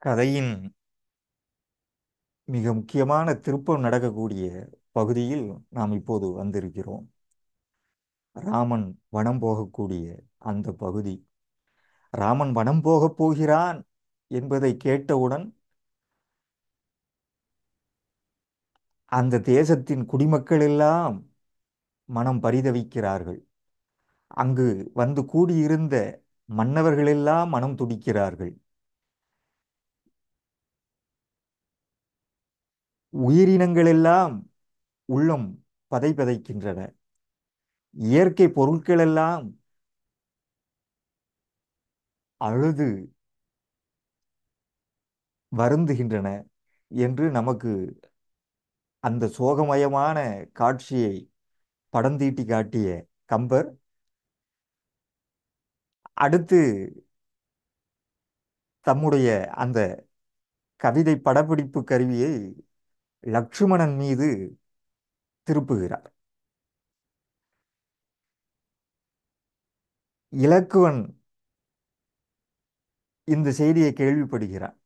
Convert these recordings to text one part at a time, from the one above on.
கதையின் மிக முக்கியமான திருப்பம் நடக்கக்கூடிய பகுதியில் நாம் இப்போது வந்திருக்கிறோம் ராமன் வனம் போகக்கூடிய அந்த பகுதி ராமன் வனம் போகப் போகிறான் என்பதை கேட்டவுடன் அந்த தேசத்தின் குடிமக்கள் எல்லாம் மனம் பரிதவிக்கிறார்கள் அங்கு வந்து கூடியிருந்த மன்னவர்கள் எல்லாம் மனம் துடிக்கிறார்கள் உயிரினங்கள் எல்லாம் உள்ளம் பதை பதைக்கின்றன இயற்கை பொருட்கள் எல்லாம் அழுது வருந்துகின்றன என்று நமக்கு அந்த சோகமயமான காட்சியை படம் தீட்டி காட்டிய கம்பர் அடுத்து தம்முடைய அந்த கவிதை படப்பிடிப்பு கருவியை லக்ஷ்மணன் மீது திருப்புகிறார் இலக்குவன் இந்த செய்தியை கேள்விப்படுகிறான்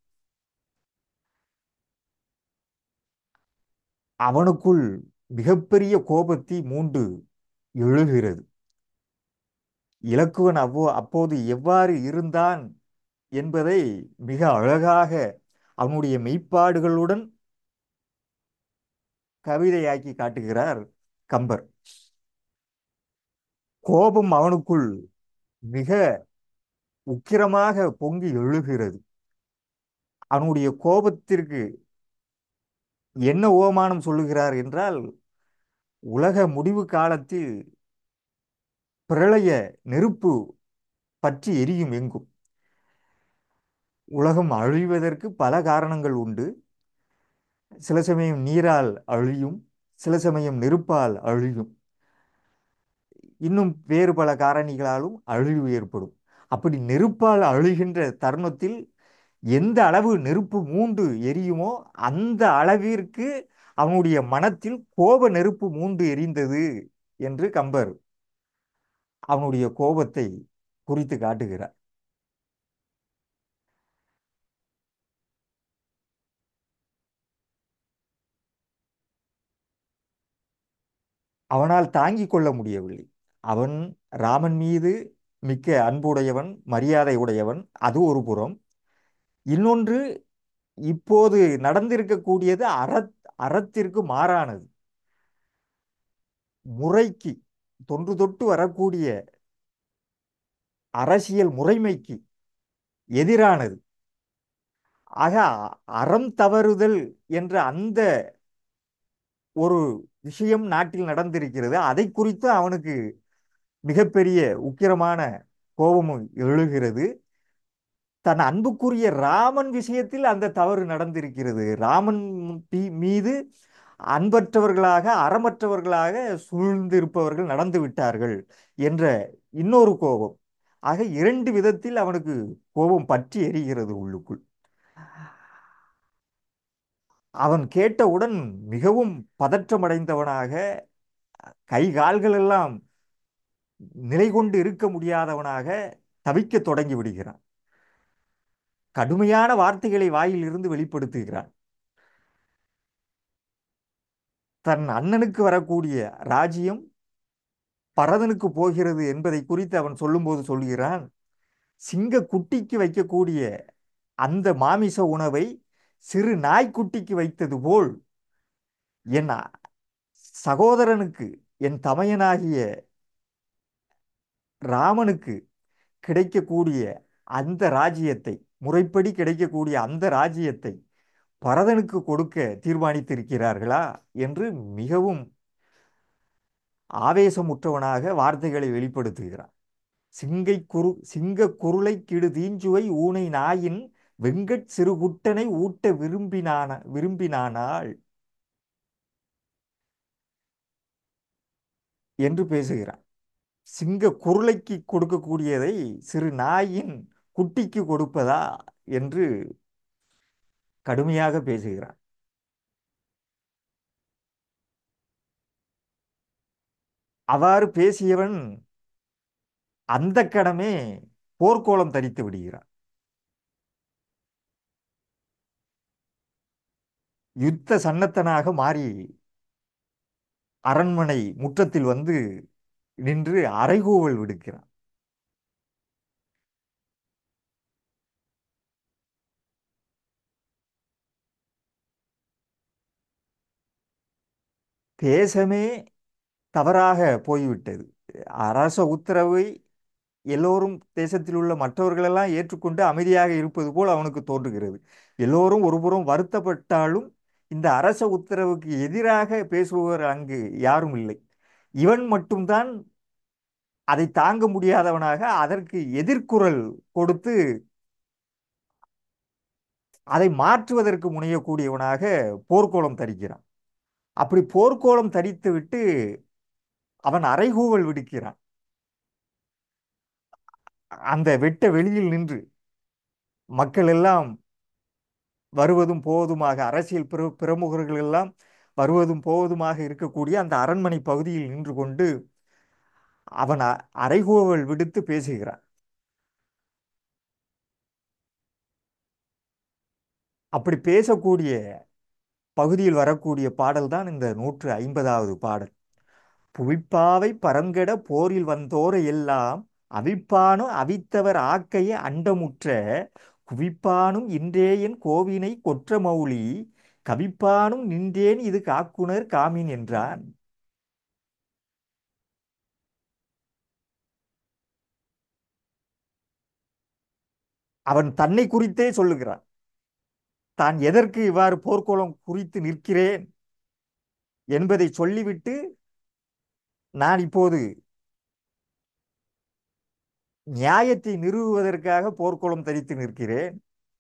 அவனுக்குள் மிகப்பெரிய கோபத்தி மூண்டு எழுகிறது இலக்குவன் அவ்வோ அப்போது எவ்வாறு இருந்தான் என்பதை மிக அழகாக அவனுடைய மெய்ப்பாடுகளுடன் கவிதையாக்கி காட்டுகிறார் கம்பர் கோபம் அவனுக்குள் மிக உக்கிரமாக பொங்கி எழுகிறது அவனுடைய கோபத்திற்கு என்ன ஓமானம் சொல்லுகிறார் என்றால் உலக முடிவு காலத்தில் பிரளய நெருப்பு பற்றி எரியும் எங்கும் உலகம் அழிவதற்கு பல காரணங்கள் உண்டு சில சமயம் நீரால் அழியும் சில சமயம் நெருப்பால் அழியும் இன்னும் வேறு பல காரணிகளாலும் அழிவு ஏற்படும் அப்படி நெருப்பால் அழுகின்ற தருணத்தில் எந்த அளவு நெருப்பு மூண்டு எரியுமோ அந்த அளவிற்கு அவனுடைய மனத்தில் கோப நெருப்பு மூண்டு எரிந்தது என்று கம்பர் அவனுடைய கோபத்தை குறித்து காட்டுகிறார் அவனால் தாங்கிக் கொள்ள முடியவில்லை அவன் ராமன் மீது மிக்க அன்புடையவன் மரியாதை உடையவன் அது ஒரு புறம் இன்னொன்று இப்போது நடந்திருக்கக்கூடியது அறத் அறத்திற்கு மாறானது முறைக்கு தொன்று தொட்டு வரக்கூடிய அரசியல் முறைமைக்கு எதிரானது ஆக அறம் தவறுதல் என்ற அந்த ஒரு விஷயம் நாட்டில் நடந்திருக்கிறது அதை குறித்து அவனுக்கு மிகப்பெரிய உக்கிரமான கோபமும் எழுகிறது தன் அன்புக்குரிய ராமன் விஷயத்தில் அந்த தவறு நடந்திருக்கிறது ராமன் மீது அன்பற்றவர்களாக அறமற்றவர்களாக சூழ்ந்திருப்பவர்கள் நடந்து விட்டார்கள் என்ற இன்னொரு கோபம் ஆக இரண்டு விதத்தில் அவனுக்கு கோபம் பற்றி எரிகிறது உள்ளுக்குள் அவன் கேட்டவுடன் மிகவும் பதற்றமடைந்தவனாக கை கால்கள் எல்லாம் நிலை கொண்டு இருக்க முடியாதவனாக தவிக்க தொடங்கி விடுகிறான் கடுமையான வார்த்தைகளை வாயில் இருந்து வெளிப்படுத்துகிறான் தன் அண்ணனுக்கு வரக்கூடிய ராஜ்யம் பரதனுக்கு போகிறது என்பதை குறித்து அவன் சொல்லும்போது சொல்கிறான் சிங்க குட்டிக்கு வைக்கக்கூடிய அந்த மாமிச உணவை சிறு நாய்க்குட்டிக்கு வைத்தது போல் என் சகோதரனுக்கு என் தமையனாகிய ராமனுக்கு கிடைக்கக்கூடிய அந்த ராஜ்யத்தை முறைப்படி கிடைக்கக்கூடிய அந்த ராஜ்யத்தை பரதனுக்கு கொடுக்க தீர்மானித்திருக்கிறார்களா என்று மிகவும் ஆவேசமுற்றவனாக வார்த்தைகளை வெளிப்படுத்துகிறான் சிங்கை குரு சிங்க குருளை கிடு தீஞ்சுவை ஊனை நாயின் வெங்கட் சிறுகுட்டனை ஊட்ட விரும்பினான விரும்பினானாள் என்று பேசுகிறான் சிங்க குருளைக்கு கொடுக்கக்கூடியதை சிறு நாயின் குட்டிக்கு கொடுப்பதா என்று கடுமையாக பேசுகிறான் அவ்வாறு பேசியவன் அந்த கடமே போர்க்கோலம் தரித்து விடுகிறான் யுத்த சன்னத்தனாக மாறி அரண்மனை முற்றத்தில் வந்து நின்று அறைகூவல் விடுக்கிறான் தேசமே தவறாக போய்விட்டது அரச உத்தரவை எல்லோரும் தேசத்தில் உள்ள மற்றவர்களெல்லாம் ஏற்றுக்கொண்டு அமைதியாக இருப்பது போல் அவனுக்கு தோன்றுகிறது எல்லோரும் ஒருபுறம் வருத்தப்பட்டாலும் இந்த அரச உத்தரவுக்கு எதிராக பேசுபவர் அங்கு யாரும் இல்லை இவன் மட்டும்தான் அதை தாங்க முடியாதவனாக அதற்கு எதிர்குரல் கொடுத்து அதை மாற்றுவதற்கு முனையக்கூடியவனாக போர்க்கோலம் தரிக்கிறான் அப்படி போர்க்கோலம் தரித்து விட்டு அவன் அறைகூவல் விடுக்கிறான் அந்த வெட்ட வெளியில் நின்று மக்கள் எல்லாம் வருவதும் போவதுமாக அரசியல் பிர பிரமுகர்கள் எல்லாம் வருவதும் போவதுமாக இருக்கக்கூடிய அந்த அரண்மனை பகுதியில் நின்று கொண்டு அவன் அ- அறைகூவல் விடுத்து பேசுகிறான் அப்படி பேசக்கூடிய பகுதியில் வரக்கூடிய பாடல் தான் இந்த நூற்று ஐம்பதாவது பாடல் புவிப்பாவை பரங்கட போரில் வந்தோரை எல்லாம் அவிப்பானும் அவித்தவர் ஆக்கைய அண்டமுற்ற குவிப்பானும் இன்றேயன் கோவினை கொற்ற மௌலி கவிப்பானும் நின்றேன் இது காக்குனர் காமின் என்றான் அவன் தன்னை குறித்தே சொல்லுகிறான் தான் எதற்கு இவ்வாறு போர்க்கோலம் குறித்து நிற்கிறேன் என்பதை சொல்லிவிட்டு நான் இப்போது நியாயத்தை நிறுவுவதற்காக போர்க்கோலம் தரித்து நிற்கிறேன்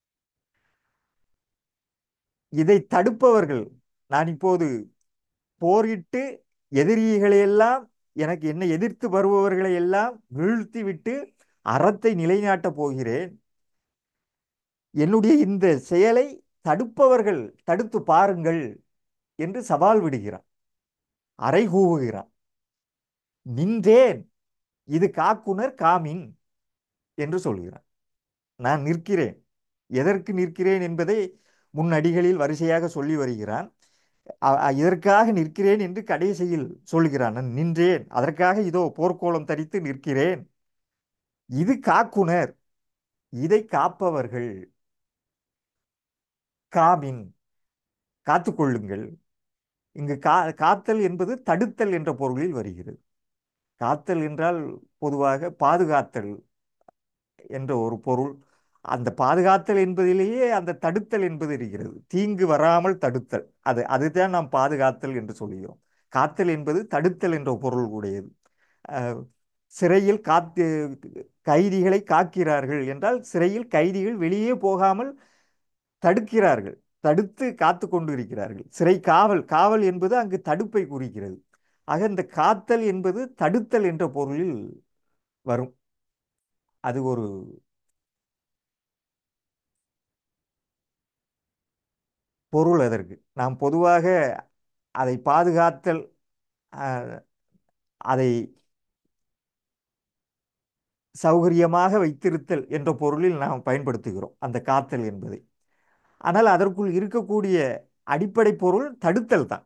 இதை தடுப்பவர்கள் நான் இப்போது போரிட்டு எதிரிகளையெல்லாம் எனக்கு என்னை எதிர்த்து வருபவர்களை எல்லாம் வீழ்த்தி விட்டு அறத்தை நிலைநாட்டப் போகிறேன் என்னுடைய இந்த செயலை தடுப்பவர்கள் தடுத்து பாருங்கள் என்று சவால் விடுகிறான் அறைகூவுகிறான் நின்றேன் இது காக்குனர் காமின் என்று சொல்கிறான் நான் நிற்கிறேன் எதற்கு நிற்கிறேன் என்பதை முன்னடிகளில் வரிசையாக சொல்லி வருகிறான் அ- அ- இதற்காக நிற்கிறேன் என்று கடைசியில் சொல்கிறான் நான் நின்றேன் அதற்காக இதோ போர்க்கோலம் தரித்து நிற்கிறேன் இது காக்குனர் இதை காப்பவர்கள் காமின் காத்துக்கொள்ளுங்கள் இங்கு கா காத்தல் என்பது தடுத்தல் என்ற பொருளில் வருகிறது காத்தல் என்றால் பொதுவாக பாதுகாத்தல் என்ற ஒரு பொருள் அந்த பாதுகாத்தல் என்பதிலேயே அந்த தடுத்தல் என்பது இருக்கிறது தீங்கு வராமல் தடுத்தல் அது அதுதான் நாம் பாதுகாத்தல் என்று சொல்கிறோம் காத்தல் என்பது தடுத்தல் என்ற பொருள் உடையது அஹ், சிறையில் காத்து கைதிகளை காக்கிறார்கள் என்றால் சிறையில் கைதிகள் வெளியே போகாமல் தடுக்கிறார்கள் தடுத்து காத்து கொண்டு இருக்கிறார்கள் சிறை காவல் காவல் என்பது அங்கு தடுப்பை குறிக்கிறது ஆக இந்த காத்தல் என்பது தடுத்தல் என்ற பொருளில் வரும் அது ஒரு பொருள் அதற்கு நாம் பொதுவாக அதை பாதுகாத்தல் அஹ், அதை சௌகரியமாக வைத்திருத்தல் என்ற பொருளில் நாம் பயன்படுத்துகிறோம் அந்த காத்தல் என்பதை ஆனால் அதற்குள் இருக்கக்கூடிய அடிப்படை பொருள் தடுத்தல் தான்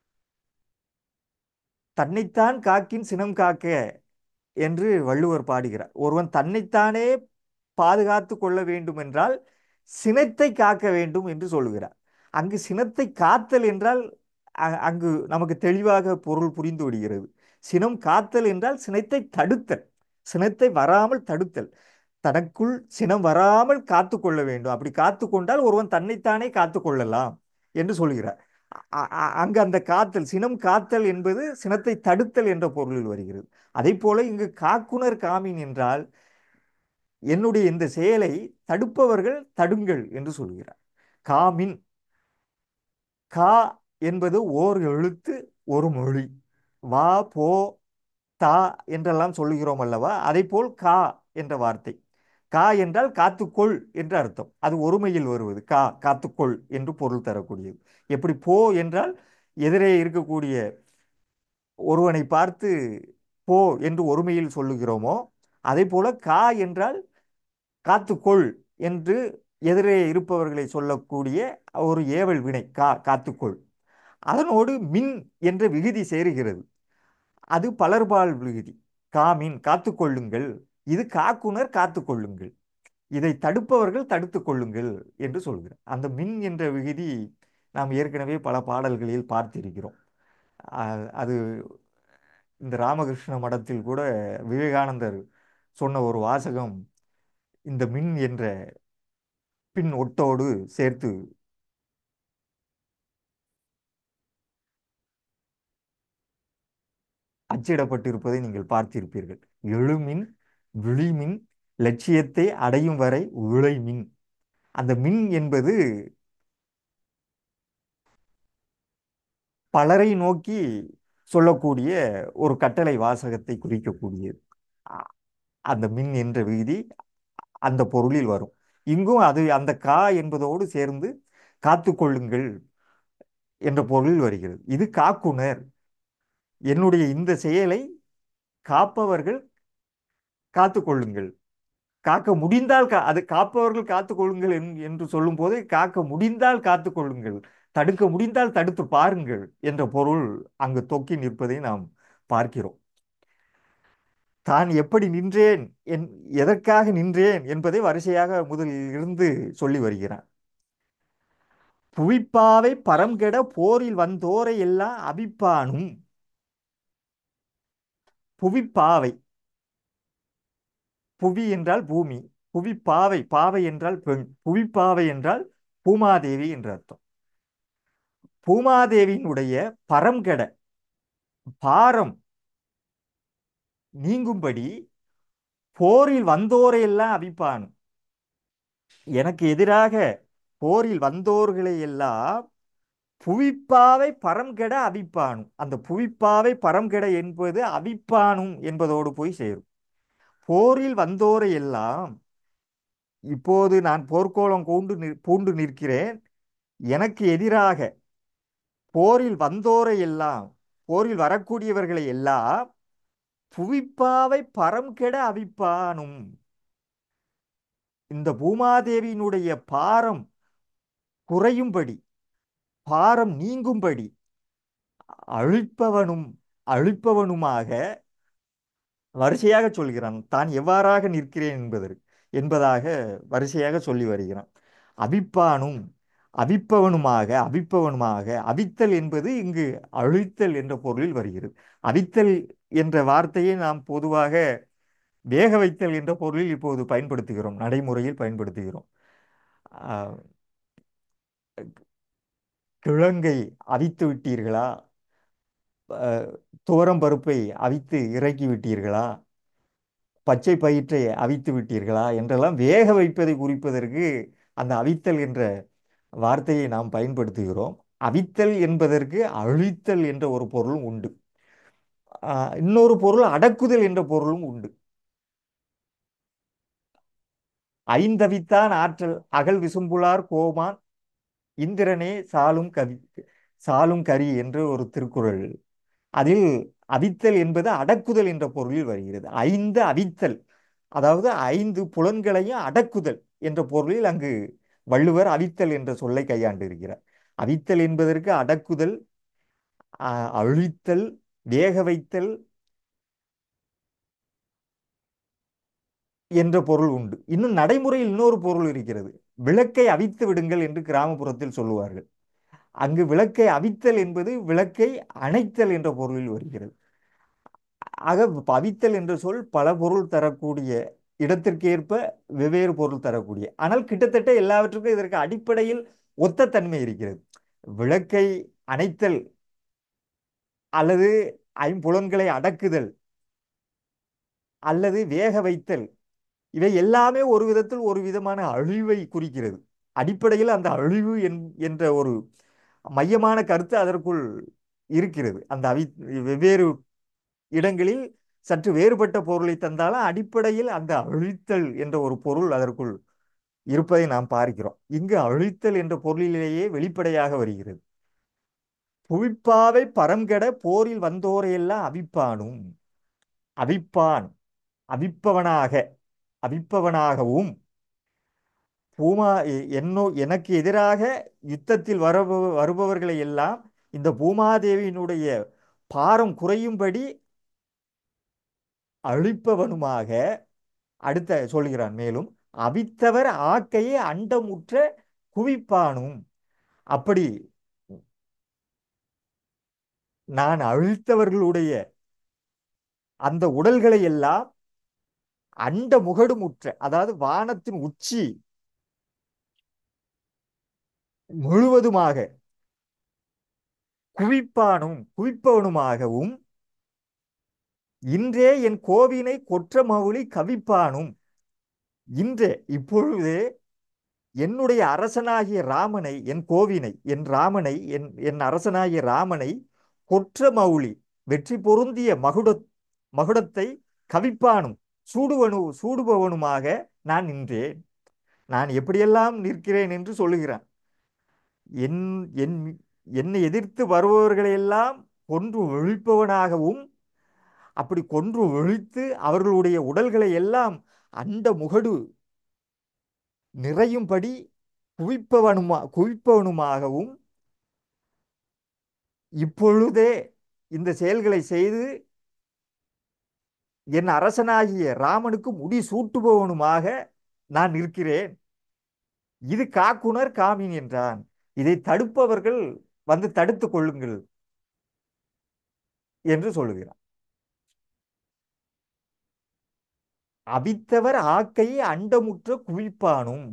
தன்னைத்தான் காக்கின் சினம் காக்க என்று வள்ளுவர் பாடுகிறார் ஒருவன் தன்னைத்தானே பாதுகாத்து கொள்ள வேண்டும் என்றால் சினத்தை காக்க வேண்டும் என்று சொல்லுகிறார் அங்கு சினத்தை காத்தல் என்றால் அ- அங்கு நமக்கு தெளிவாக பொருள் புரிந்து விடுகிறது சினம் காத்தல் என்றால் சினத்தை தடுத்தல் சினத்தை வராமல் தடுத்தல் தனக்குள் சினம் வராமல் காத்து கொள்ள வேண்டும் அப்படி காத்து கொண்டால் ஒருவன் தன்னைத்தானே காத்து கொள்ளலாம் என்று சொல்கிறார் அ- அ- அங்கு அந்த காத்தல் சினம் காத்தல் என்பது சினத்தை தடுத்தல் என்ற பொருளில் வருகிறது அதே போல இங்கு காக்குனர் காமின் என்றால் என்னுடைய இந்த செயலை தடுப்பவர்கள் தடுங்கள் என்று சொல்கிறார் காமின் கா என்பது ஓர் எழுத்து ஒரு மொழி வா போ தா என்றெல்லாம் சொல்லுகிறோம் அல்லவா அதே போல் கா என்ற வார்த்தை கா என்றால் காத்துக்கொள் என்று அர்த்தம் அது ஒருமையில் வருவது கா காத்துக்கொள் என்று பொருள் தரக்கூடியது எப்படி போ என்றால் எதிரே இருக்கக்கூடிய ஒருவனை பார்த்து போ என்று ஒருமையில் சொல்லுகிறோமோ அதே போல கா என்றால் காத்துக்கொள் என்று எதிரே இருப்பவர்களை சொல்லக்கூடிய ஒரு ஏவல் வினை கா காத்துக்கொள் அதனோடு மின் என்ற விகுதி சேருகிறது அது பலர்பால் விகுதி காமின் காத்துக்கொள்ளுங்கள் இது காக்குனர் காத்துக்கொள்ளுங்கள் இதை தடுப்பவர்கள் தடுத்துக் கொள்ளுங்கள் என்று சொல்கிறார் அந்த மின் என்ற விகுதி நாம் ஏற்கனவே பல பாடல்களில் பார்த்திருக்கிறோம் அ- அது இந்த ராமகிருஷ்ண மடத்தில் கூட விவேகானந்தர் சொன்ன ஒரு வாசகம் இந்த மின் என்ற பின் ஒட்டோடு சேர்த்து அச்சிடப்பட்டிருப்பதை நீங்கள் பார்த்திருப்பீர்கள் எழுமின் விழிமின் லட்சியத்தை அடையும் வரை உழைமின் அந்த மின் என்பது பலரை நோக்கி சொல்லக்கூடிய ஒரு கட்டளை வாசகத்தை குறிக்கக்கூடியது அ- அந்த மின் என்ற விகுதி அந்த பொருளில் வரும் இங்கும் அது அந்த கா என்பதோடு சேர்ந்து காத்துக்கொள்ளுங்கள் என்ற பொருளில் வருகிறது இது காக்குனர் என்னுடைய இந்த செயலை காப்பவர்கள் காத்துக்கொள்ளுங்கள் காக்க முடிந்தால் கா அது காப்பவர்கள் காத்துக்கொள்ளுங்கள் என்- என்று சொல்லும் போது காக்க முடிந்தால் காத்துக்கொள்ளுங்கள் தடுக்க முடிந்தால் தடுத்து பாருங்கள் என்ற பொருள் அங்கு தொக்கி நிற்பதை நாம் பார்க்கிறோம் தான் எப்படி நின்றேன் என் எதற்காக நின்றேன் என்பதை வரிசையாக முதலில் இருந்து சொல்லி வருகிறான் புவிப்பாவை பரம்கெட போரில் வந்தோரை எல்லாம் அபிப்பானும் புவிப்பாவை புவி என்றால் பூமி புவிப்பாவை பாவை என்றால் பெண் புவிப்பாவை என்றால் பூமாதேவி என்ற அர்த்தம் பூமாதேவியினுடைய பரம்கெட பாரம் நீங்கும்படி போரில் வந்தோரை எல்லாம் அவிப்பான் எனக்கு எதிராக போரில் வந்தோர்களை எல்லாம் புவிப்பாவை பரம்கெட அவிப்பானும் அந்த புவிப்பாவை பரம்கெட என்பது அவிப்பானும் என்பதோடு போய் சேரும் போரில் வந்தோரை எல்லாம் இப்போது நான் போர்க்கோலம் கொண்டு நிற்- பூண்டு நிற்கிறேன் எனக்கு எதிராக போரில் வந்தோரை எல்லாம் போரில் வரக்கூடியவர்களை எல்லாம் புவிப்பாவை பரம்கெட அவிப்பானும் இந்த பூமாதேவியினுடைய பாரம் குறையும்படி பாரம் நீங்கும்படி அழிப்பவனும் அழிப்பவனுமாக வரிசையாக சொல்கிறான் தான் எவ்வாறாக நிற்கிறேன் என்பதற்கு என்பதாக வரிசையாக சொல்லி வருகிறான் அவிப்பானும் அவிப்பவனுமாக அவிப்பவனுமாக அவித்தல் என்பது இங்கு அழித்தல் என்ற பொருளில் வருகிறது அவித்தல் என்ற வார்த்தையை நாம் பொதுவாக வேக வைத்தல் என்ற பொருளில் இப்போது பயன்படுத்துகிறோம் நடைமுறையில் பயன்படுத்துகிறோம் ஆஹ், கிழங்கை அவித்து விட்டீர்களா அஹ், துவரம் பருப்பை அவித்து இறக்கி விட்டீர்களா பச்சை பயிற்றை அவித்து விட்டீர்களா என்றெல்லாம் வேக வைப்பதை குறிப்பதற்கு அந்த அவித்தல் என்ற வார்த்தையை நாம் பயன்படுத்துகிறோம் அவித்தல் என்பதற்கு அழித்தல் என்ற ஒரு பொருளும் உண்டு ஆஹ், இன்னொரு பொருள் அடக்குதல் என்ற பொருளும் உண்டு ஐந்தவித்தான் ஆற்றல் அகல் விசும்புலார் கோமான் இந்திரனே சாலும் கவி சாலும் கரி என்று ஒரு திருக்குறள் அதில் அவித்தல் என்பது அடக்குதல் என்ற பொருளில் வருகிறது ஐந்து அவித்தல் அதாவது ஐந்து புலன்களையும் அடக்குதல் என்ற பொருளில் அங்கு வள்ளுவர் அவித்தல் என்ற சொல்லை கையாண்டு இருக்கிறார் அவித்தல் என்பதற்கு அடக்குதல் அ- அழித்தல் வேக வைத்தல் என்ற பொருள் உண்டு இன்னும் நடைமுறையில் இன்னொரு பொருள் இருக்கிறது விளக்கை அவித்து விடுங்கள் என்று கிராமப்புறத்தில் சொல்லுவார்கள் அங்கு விளக்கை அவித்தல் என்பது விளக்கை அணைத்தல் என்ற பொருளில் வருகிறது ஆக பவித்தல் என்ற சொல் பல பொருள் தரக்கூடிய இடத்திற்கேற்ப வெவ்வேறு பொருள் தரக்கூடிய ஆனால் கிட்டத்தட்ட எல்லாவற்றுக்கும் இதற்கு அடிப்படையில் ஒத்த தன்மை இருக்கிறது விளக்கை அணைத்தல் அல்லது ஐம்புலன்களை அடக்குதல் அல்லது வேக வைத்தல் இவை எல்லாமே ஒரு விதத்தில் ஒரு விதமான அழிவை குறிக்கிறது அடிப்படையில் அந்த அழிவு என்- என்ற ஒரு மையமான கருத்து அதற்குள் இருக்கிறது அந்த அவி வெவ்வேறு இடங்களில் சற்று வேறுபட்ட பொருளை தந்தாலும் அடிப்படையில் அந்த அழித்தல் என்ற ஒரு பொருள் அதற்குள் இருப்பதை நாம் பார்க்கிறோம் இங்கு அழித்தல் என்ற பொருளிலேயே வெளிப்படையாக வருகிறது புவிப்பாவை பரம்கெட போரில் வந்தோரையெல்லாம் அவிப்பானும் அவிப்பான் அவிப்பவனாக அவிப்பவனாகவும் பூமா எ- என்னோ எனக்கு எதிராக யுத்தத்தில் வர வருபவர்களை எல்லாம் இந்த பூமாதேவியினுடைய பாரம் குறையும்படி அழிப்பவனுமாக அடுத்த சொல்கிறான் மேலும் அவித்தவர் ஆக்கையே அண்டமுற்ற குவிப்பானும் அப்படி நான் அழித்தவர்களுடைய அந்த உடல்களை எல்லாம் அண்ட முகடுமுற்ற அதாவது வானத்தின் உச்சி முழுவதுமாக குவிப்பானும் குவிப்பவனுமாகவும் இன்றே என் கோவினை கொற்ற மவுளி கவிப்பானும் இன்றே இப்பொழுதே என்னுடைய அரசனாகிய ராமனை என் கோவினை என் ராமனை என் என் அரசனாகிய ராமனை கொற்ற மௌலி வெற்றி பொருந்திய மகுட மகுடத்தை கவிப்பானும் சூடுவனு சூடுபவனுமாக நான் நின்றேன் நான் எப்படியெல்லாம் நிற்கிறேன் என்று சொல்லுகிறான் என் என் என்னை எதிர்த்து வருபவர்களையெல்லாம் கொன்று ஒழிப்பவனாகவும் அப்படி கொன்று ஒழித்து அவர்களுடைய உடல்களை எல்லாம் அண்ட முகடு நிறையும்படி குவிப்பவனுமா குவிப்பவனுமாகவும் இப்பொழுதே இந்த செயல்களை செய்து என் அரசனாகிய ராமனுக்கு முடி சூட்டுபவனுமாக நான் நிற்கிறேன் இது காக்குனர் காமின் என்றான் இதை தடுப்பவர்கள் வந்து தடுத்துக் கொள்ளுங்கள் என்று சொல்லுகிறான் அவித்தவர் ஆக்கையை அண்டமுற்ற குவிப்பானும்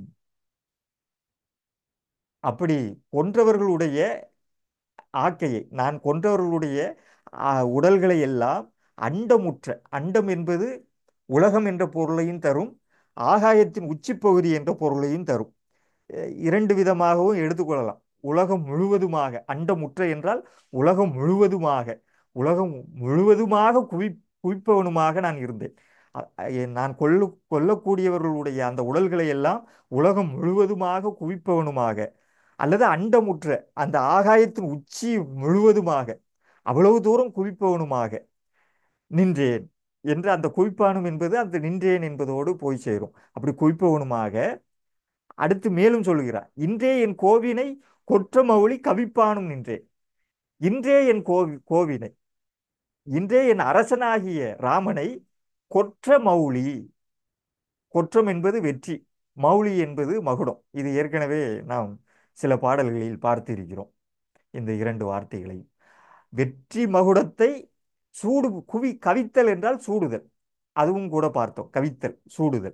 அப்படி கொன்றவர்களுடைய ஆக்கையை நான் கொன்றவர்களுடைய ஆ, உடல்களை எல்லாம் அண்டமுற்ற அண்டம் என்பது உலகம் என்ற பொருளையும் தரும் ஆகாயத்தின் உச்சிப்பகுதி என்ற பொருளையும் தரும் அஹ் இரண்டு விதமாகவும் எடுத்துக்கொள்ளலாம் உலகம் முழுவதுமாக அண்டமுற்ற என்றால் உலகம் முழுவதுமாக உலகம் முழுவதுமாக குவி குவிப்பவனுமாக நான் இருந்தேன் அ- அ- நான் கொல்லு கொல்லக்கூடியவர்களுடைய அந்த உடல்களை எல்லாம் உலகம் முழுவதுமாக குவிப்பவனுமாக அல்லது அண்டமுற்ற அந்த ஆகாயத்தின் உச்சி முழுவதுமாக அவ்வளவு தூரம் குவிப்பவனுமாக நின்றேன் என்று அந்த குவிப்பானும் என்பது அந்த நின்றேன் என்பதோடு போய் சேரும் அப்படி குவிப்பவனுமாக அடுத்து மேலும் சொல்கிறார் இன்றே என் கோவினை கொற்ற மௌலி கவிப்பானும் நின்றேன் இன்றே என் கோவி கோவினை இன்றே என் அரசனாகிய ராமனை கொற்ற மௌலி கொற்றம் என்பது வெற்றி மௌலி என்பது மகுடம் இது ஏற்கனவே நாம் சில பாடல்களில் பார்த்திருக்கிறோம் இந்த இரண்டு வார்த்தைகளை வெற்றி மகுடத்தை சூடு குவி கவித்தல் என்றால் சூடுதல் அதுவும் கூட பார்த்தோம் கவித்தல் சூடுதல்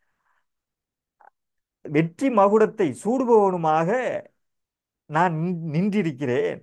வெற்றி மகுடத்தை சூடுபவனுமாக நான் நின்- நின்றிருக்கிறேன்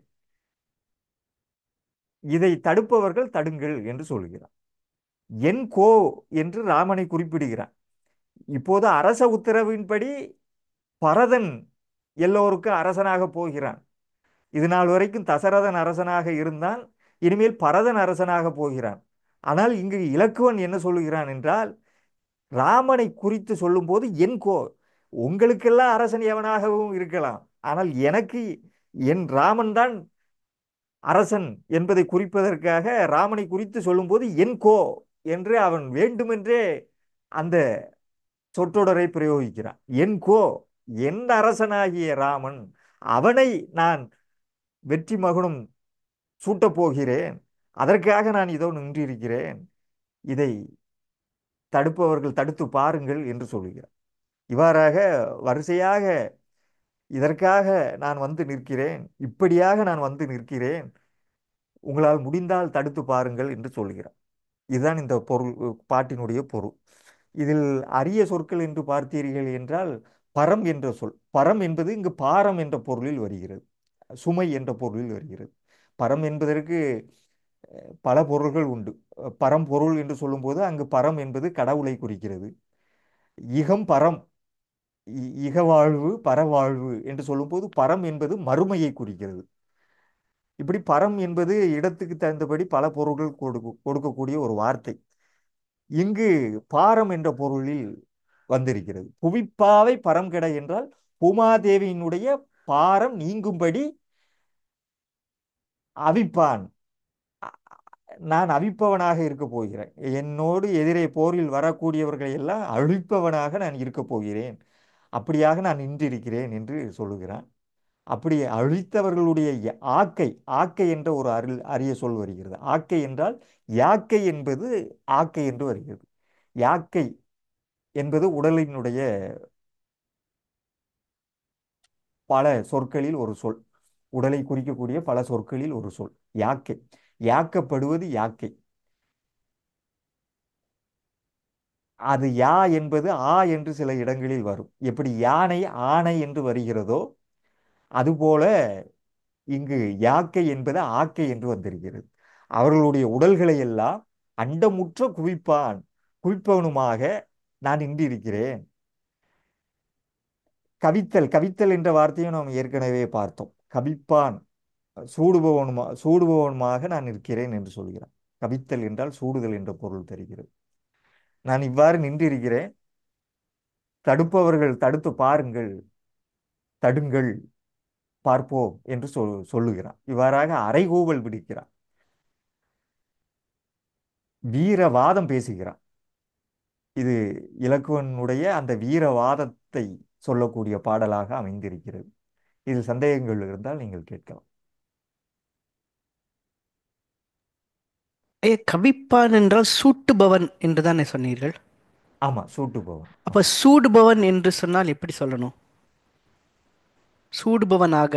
இதை தடுப்பவர்கள் தடுங்கள் என்று சொல்கிறார் என் கோ என்று ராமனை குறிப்பிடுகிறான் இப்போது அரச உத்தரவின்படி பரதன் எல்லோருக்கும் அரசனாக போகிறான் இது நாள் வரைக்கும் தசரதன் அரசனாக இருந்தான் இனிமேல் பரதன் அரசனாக போகிறான் ஆனால் இங்கு இலக்குவன் என்ன சொல்லுகிறான் என்றால் ராமனை குறித்து சொல்லும்போது என் கோ உங்களுக்கெல்லாம் அரசன் எவனாகவும் இருக்கலாம் ஆனால் எனக்கு என் ராமன் தான் அரசன் என்பதை குறிப்பதற்காக ராமனை குறித்து சொல்லும்போது என் கோ என்று அவன் வேண்டுமென்றே அந்த சொற்றொடரை பிரயோகிக்கிறான் என் கோ என் அரசனாகிய ராமன் அவனை நான் வெற்றி மகுடம் சூட்டப் போகிறேன் அதற்காக நான் இதோ நின்றிருக்கிறேன் இதை தடுப்பவர்கள் தடுத்து பாருங்கள் என்று சொல்லுகிறார் இவ்வாறாக வரிசையாக இதற்காக நான் வந்து நிற்கிறேன் இப்படியாக நான் வந்து நிற்கிறேன் உங்களால் முடிந்தால் தடுத்து பாருங்கள் என்று சொல்கிறார் இதுதான் இந்த பொருள் பாட்டினுடைய பொருள் இதில் அரிய சொற்கள் என்று பார்த்தீர்கள் என்றால் பரம் என்ற சொல் பரம் என்பது இங்கு பாரம் என்ற பொருளில் வருகிறது சுமை என்ற பொருளில் வருகிறது பரம் என்பதற்கு அஹ், பல பொருள்கள் உண்டு அஹ், பரம்பொருள் என்று சொல்லும்போது அங்கு பரம் என்பது கடவுளை குறிக்கிறது இகம் பரம் இ- இகவாழ்வு பரவாழ்வு என்று சொல்லும்போது பரம் என்பது மறுமையை குறிக்கிறது இப்படி பரம் என்பது இடத்துக்கு தகுந்தபடி பல பொருள்கள் கொடுக்க கொடுக்கக்கூடிய ஒரு வார்த்தை இங்கு பாரம் என்ற பொருளில் வந்திருக்கிறது புவிப்பாவை பரம் கெட என்றால் பூமாதேவியினுடைய பாரம் நீங்கும்படி அவிப்பான் அ- நான் அவிப்பவனாக இருக்க போகிறேன் என்னோடு எதிரே போரில் வரக்கூடியவர்களை எல்லாம் அழிப்பவனாக நான் இருக்க போகிறேன் அப்படியாக நான் நின்றிருக்கிறேன் என்று சொல்லுகிறான் அப்படி அழித்தவர்களுடைய ய- ஆக்கை ஆக்கை என்ற ஒரு அருள் அரிய சொல் வருகிறது ஆக்கை என்றால் யாக்கை என்பது ஆக்கை என்று வருகிறது யாக்கை என்பது உடலினுடைய பல சொற்களில் ஒரு சொல் உடலை குறிக்கக்கூடிய பல சொற்களில் ஒரு சொல் யாக்கை யாக்கப்படுவது யாக்கை அது யா என்பது ஆ என்று சில இடங்களில் வரும் எப்படி யானை ஆணை என்று வருகிறதோ அதுபோல இங்கு யாக்கை என்பது ஆக்கை என்று வந்திருக்கிறது அவர்களுடைய உடல்களை எல்லாம் அண்டமுற்ற குவிப்பான் குவிப்பவனுமாக நான் நின்றிருக்கிறேன் கவித்தல் கவித்தல் என்ற வார்த்தையும் நாம் ஏற்கனவே பார்த்தோம் கவிப்பான் சூடுபவனுமா சூடுபவனுமாக நான் இருக்கிறேன் என்று சொல்கிறான் கவித்தல் என்றால் சூடுதல் என்ற பொருள் தருகிறது நான் இவ்வாறு நின்றிருக்கிறேன் தடுப்பவர்கள் தடுத்து பாருங்கள் தடுங்கள் பார்ப்போம் என்று சொல் சொல்லுகிறான் இவ்வாறாக அறைகூவல் விடுக்கிறான் வீரவாதம் பேசுகிறான் இது இலக்குவனுடைய அந்த வீரவாதத்தை சொல்லக்கூடிய பாடலாக அமைந்திருக்கிறது இதில் சந்தேகங்கள் இருந்தால் நீங்கள் கேட்கலாம் ஐயா கவிப்பான் என்றால் சூட்டுபவன் என்று தானே சொன்னீர்கள் ஆமா சூட்டுபவன் அப்ப சூடுபவன் என்று சொன்னால் எப்படி சொல்லணும் சூடுபவனாக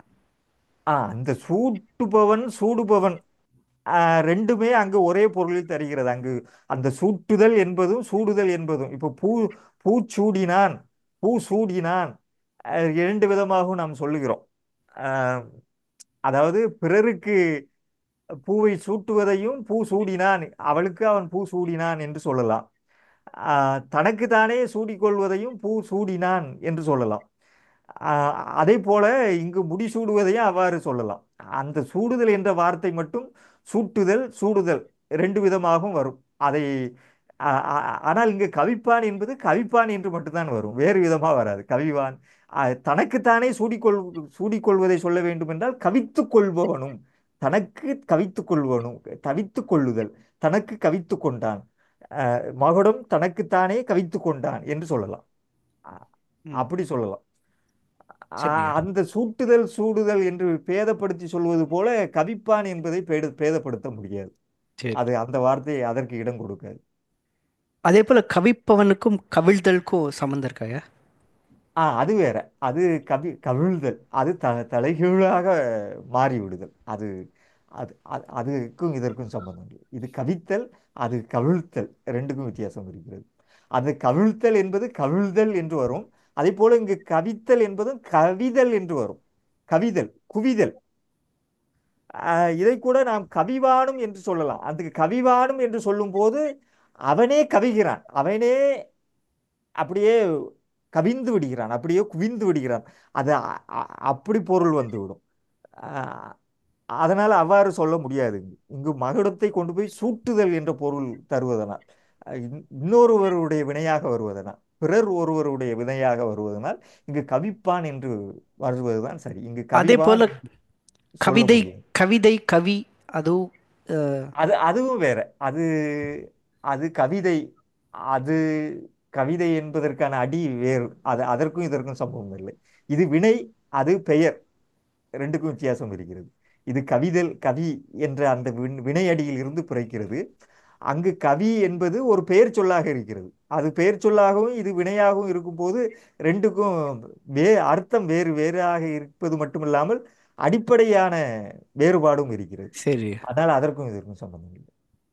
ஆ அந்த சூட்டுபவன் சூடுபவன் ஆ, ரெண்டுமே அங்கு ஒரே பொருளில் தருகிறது அங்கு அந்த சூட்டுதல் என்பதும் சூடுதல் என்பதும் இப்போ பூ பூச்சூடினான் பூ சூடினான் அஹ், இரண்டு விதமாகவும் நாம் சொல்லுகிறோம் ஆஹ், அதாவது பிறருக்கு பூவை சூட்டுவதையும் பூ சூடினான் அவளுக்கு அவன் பூ சூடினான் என்று சொல்லலாம் ஆஹ், தனக்குத்தானே சூடிக்கொள்வதையும் பூ சூடினான் என்று சொல்லலாம் ஆஹ், அதே போல இங்கு முடிசூடுவதையும் அவ்வாறு சொல்லலாம் அந்த சூடுதல் என்ற வார்த்தை மட்டும் சூட்டுதல் சூடுதல் ரெண்டு விதமாகவும் வரும் அதை ஆ- ஆ- ஆனால் இங்கு கவிப்பான் என்பது கவிப்பான் என்று மட்டும்தான் வரும் வேறு விதமாக வராது கவிவான் ஆ, தனக்குத்தானே சூடிக்கொள் சூடிக்கொள்வதை சொல்ல வேண்டும் என்றால் கவித்துக் கொள்பவனும் தனக்கு கவித்துக் கொள்வனும் தவித்துக் கொள்ளுதல் தனக்கு கவித்துக் கொண்டான் ஆ, மகுடம் தனக்குத்தானே கவித்துக் கொண்டான் என்று சொல்லலாம் ஆ, ம், அப்படி சொல்லலாம் ஆ, சரியா அந்த சூட்டுதல் சூடுதல் என்று பேதப்படுத்தி சொல்வது போல கவிப்பான் என்பதை பேத பேதப்படுத்த முடியாது சரி அது அந்த வார்த்தையை அதற்கு இடம் கொடுக்காது அதே போல கவிப்பவனுக்கும் கவிழ்தலுக்கும் சம்மந்தம் இருக்காயா ஆ அது வேற அது கவி கவிழ்தல் அது த தலைகீழாக மாறிவிடுதல் அது அது அது- அதுக்கும் இதற்கும் சம்பந்தம் இல்லை இது கவித்தல் அது கவிழ்த்தல் ரெண்டுக்கும் வித்தியாசம் இருக்கிறது அது கவிழ்த்தல் என்பது கவிழ்தல் என்று வரும் அதே போல இங்கு கவித்தல் என்பதும் கவிதல் என்று வரும் கவிதல் குவிதல் ஆஹ் இதை கூட நாம் கவிவானும் என்று சொல்லலாம் அந்த கவிவானும் என்று சொல்லும்போது அவனே கவிகிறான் அவனே அப்படியே கவிந்து விடுகிறான் அப்படியே குவிந்து விடுகிறான் அது அ- அ- அப்படி பொருள் வந்துவிடும் ஆஹ் அதனால் அவ்வாறு சொல்ல முடியாது இங்கு இங்கு மகுடத்தை கொண்டு போய் சூட்டுதல் என்ற பொருள் தருவதனால் அஹ் இன்- இன்னொருவருடைய வினையாக வருவதனால் பிறர் ஒருவருடைய வினையாக வருவதனால் இங்கு கவிப்பான் என்று வருவதுதான் சரி இங்கு அதே போல கவிவான் சொல்ல கவிதை முடியாது கவிதை கவி அதுவும் அஹ், அது அதுவும் வேற அது அது கவிதை அது கவிதை என்பதற்கான அடி வேறு அது அதற்கும் இதற்கும் சம்பவம் இல்லை இது வினை அது பெயர் ரெண்டுக்கும் வித்தியாசம் இருக்கிறது இது கவிதல் கவி என்ற அந்த வின்- வினை அடியில் இருந்து பிறக்கிறது அங்கு கவி என்பது ஒரு பெயர் சொல்லாக இருக்கிறது அது பெயர் சொல்லாகவும் இது வினையாகவும் இருக்கும்போது ரெண்டுக்கும் வே அர்த்தம் வேறு வேறாக இருப்பது மட்டுமில்லாமல் அடிப்படையான வேறுபாடும் இருக்கிறது சரி அதனால் அதற்கும் இதற்கும் சம்பந்தம் இல்லை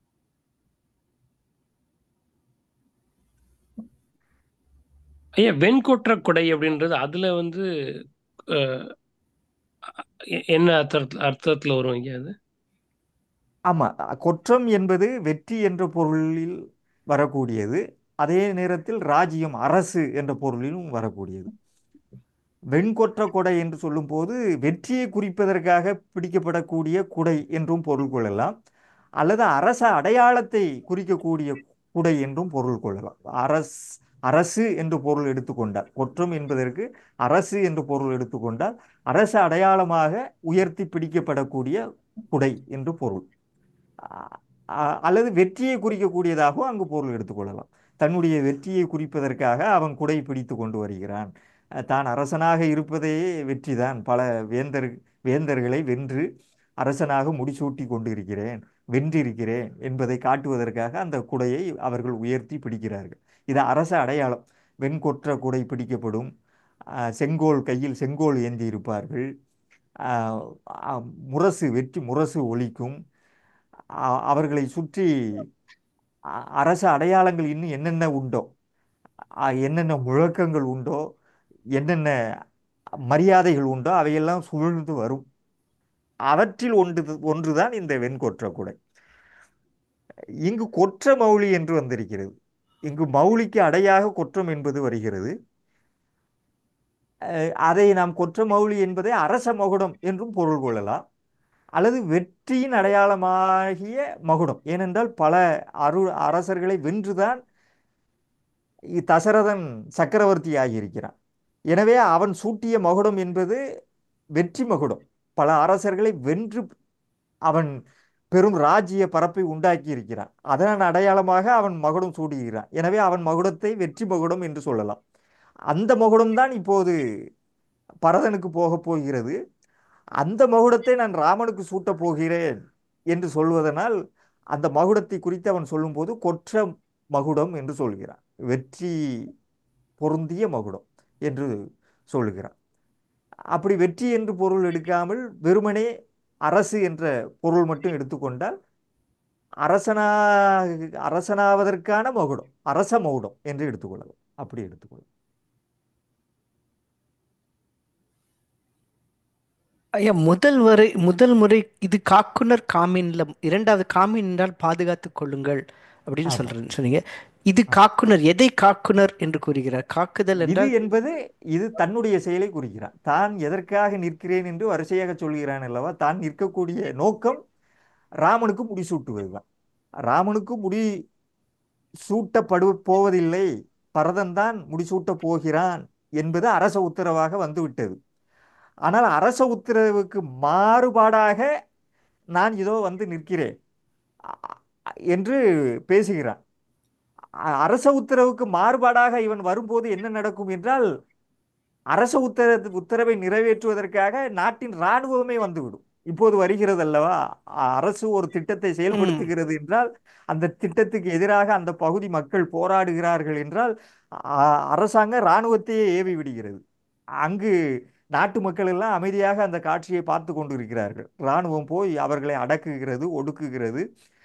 ஐயா வெண்கொற்ற கொடை அப்படின்றது அதுல வந்து அஹ், எ- என்ன அர்த்தத்துல அர்த்தத்துல வரும் ஐயா அது ஆமா கொற்றம் என்பது வெற்றி என்ற பொருளில் வரக்கூடியது அதே நேரத்தில் ராஜ்யம் அரசு என்ற பொருளிலும் வரக்கூடியது வெண்கொற்ற கொடை என்று சொல்லும்போது வெற்றியை குறிப்பதற்காக பிடிக்கப்படக்கூடிய குடை என்றும் பொருள் கொள்ளலாம் அல்லது அரச அடையாளத்தை குறிக்கக்கூடிய குடை என்றும் பொருள் கொள்ளலாம் அரஸ் அரசு என்று பொருள் எடுத்துக்கொண்டால் கொற்றம் என்பதற்கு அரசு என்று பொருள் எடுத்துக்கொண்டால் அரச அடையாளமாக உயர்த்தி பிடிக்கப்படக்கூடிய குடை என்று பொருள் அ- அ- அல்லது வெற்றியை குறிக்கக்கூடியதாகவும் அங்கு பொருள் எடுத்துக்கொள்ளலாம் தன்னுடைய வெற்றியை குறிப்பதற்காக அவன் குடை பிடித்து கொண்டு வருகிறான் அஹ் தான் அரசனாக இருப்பதே வெற்றிதான் பல வேந்தர் வேந்தர்களை வென்று அரசனாக முடிசூட்டி கொண்டிருக்கிறேன் வென்றிருக்கிறேன் என்பதை காட்டுவதற்காக அந்த குடையை அவர்கள் உயர்த்தி பிடிக்கிறார்கள் இது அரச அடையாளம் வெண்கொற்ற குடை பிடிக்கப்படும் அஹ் செங்கோல் கையில் செங்கோல் ஏந்தி இருப்பார்கள் அஹ் அஹ் முரசு வெற்றி முரசு ஒலிக்கும் அ- அவர்களை சுற்றி அ- அரச அடையாளங்கள் இன்னும் என்னென்ன உண்டோ அ- என்னென்ன முழக்கங்கள் உண்டோ என்னென்ன மரியாதைகள் உண்டோ அவையெல்லாம் சூழ்ந்து வரும் அவற்றில் ஒன்று ஒன்றுதான் இந்த வெண்கொற்ற குடை இங்கு கொற்ற மௌலி என்று வந்திருக்கிறது இங்கு மௌலிக்கு அடையாக கொற்றம் என்பது வருகிறது அஹ் அதை நாம் கொற்ற மௌலி என்பதை அரச மகுடம் என்றும் பொருள் கொள்ளலாம் அல்லது வெற்றியின் அடையாளமாகிய மகுடம் ஏனென்றால் பல அரு அரசர்களை வென்றுதான் இ- தசரதன் சக்கரவர்த்தி ஆகியிருக்கிறான் எனவே அவன் சூட்டிய மகுடம் என்பது வெற்றி மகுடம் பல அரசர்களை வென்று அவன் பெரும் ராஜ்ய பரப்பை உண்டாக்கி இருக்கிறான் அதன் அடையாளமாக அவன் மகுடம் சூடுகிறான் எனவே அவன் மகுடத்தை வெற்றி மகுடம் என்று சொல்லலாம் அந்த மகுடம்தான் இப்போது பரதனுக்கு போகப் போகிறது அந்த மகுடத்தை நான் ராமனுக்கு சூட்டப் போகிறேன் என்று சொல்வதனால் அந்த மகுடத்தை குறித்து அவன் சொல்லும்போது கொற்ற மகுடம் என்று சொல்கிறான் வெற்றி பொருந்திய மகுடம் என்று சொல்லுகிறான் அப்படி வெற்றி என்று பொருள் எடுக்காமல் வெறுமனே அரசு என்ற பொருள் மட்டும் எடுத்துக்கொண்டால் அரசனா அரசனாவதற்கான மகுடம் அரச மகுடம் என்று எடுத்துக்கொள்ளலாம் அப்படி எடுத்துக்கொள்ளலாம் ஐயா முதல் வரை முதல் முறை இது காக்குனர் காமீன்ல இரண்டாவது காமீன் என்றால் பாதுகாத்துக் கொள்ளுங்கள் அப்படின்னு ஆமா சொல்றேன் சொன்னீங்க இது காக்குனர் எதை காக்குனர் என்று கூறுகிறார் காக்குதல் இது என்றால் என்பது இது தன்னுடைய செயலை குறிக்கிறான் தான் எதற்காக நிற்கிறேன் என்று வரிசையாக சொல்கிறான் அல்லவா தான் நிற்கக்கூடிய நோக்கம் ராமனுக்கு முடிசூட்டுவதுதான் ராமனுக்கு முடி சூட்டப்படு போவதில்லை பரதன் தான் முடிசூட்டப் போகிறான் என்பது அரச உத்தரவாக வந்துவிட்டது ஆனால் அரச உத்தரவுக்கு மாறுபாடாக நான் இதோ வந்து நிற்கிறேன் அ- அ- என்று பேசுகிறான் அ- அரச உத்தரவுக்கு மாறுபாடாக இவன் வரும்போது என்ன நடக்கும் என்றால் அரச உத்தர உத்தரவை நிறைவேற்றுவதற்காக நாட்டின் இராணுவமே வந்துவிடும் இப்போது வருகிறது அல்லவா அ- அரசு ஒரு திட்டத்தை ம் செயல்படுத்துகிறது என்றால் அந்த திட்டத்துக்கு எதிராக அந்த பகுதி மக்கள் போராடுகிறார்கள் என்றால் அ- அரசாங்கம் இராணுவத்தையே ஏவி விடுகிறது அங்கு நாட்டு மக்கள் எல்லாம் அமைதியாக அந்த காட்சியை பார்த்து கொண்டிருக்கிறார்கள் இராணுவம் போய் அவர்களை அடக்குகிறது ஒடுக்குகிறது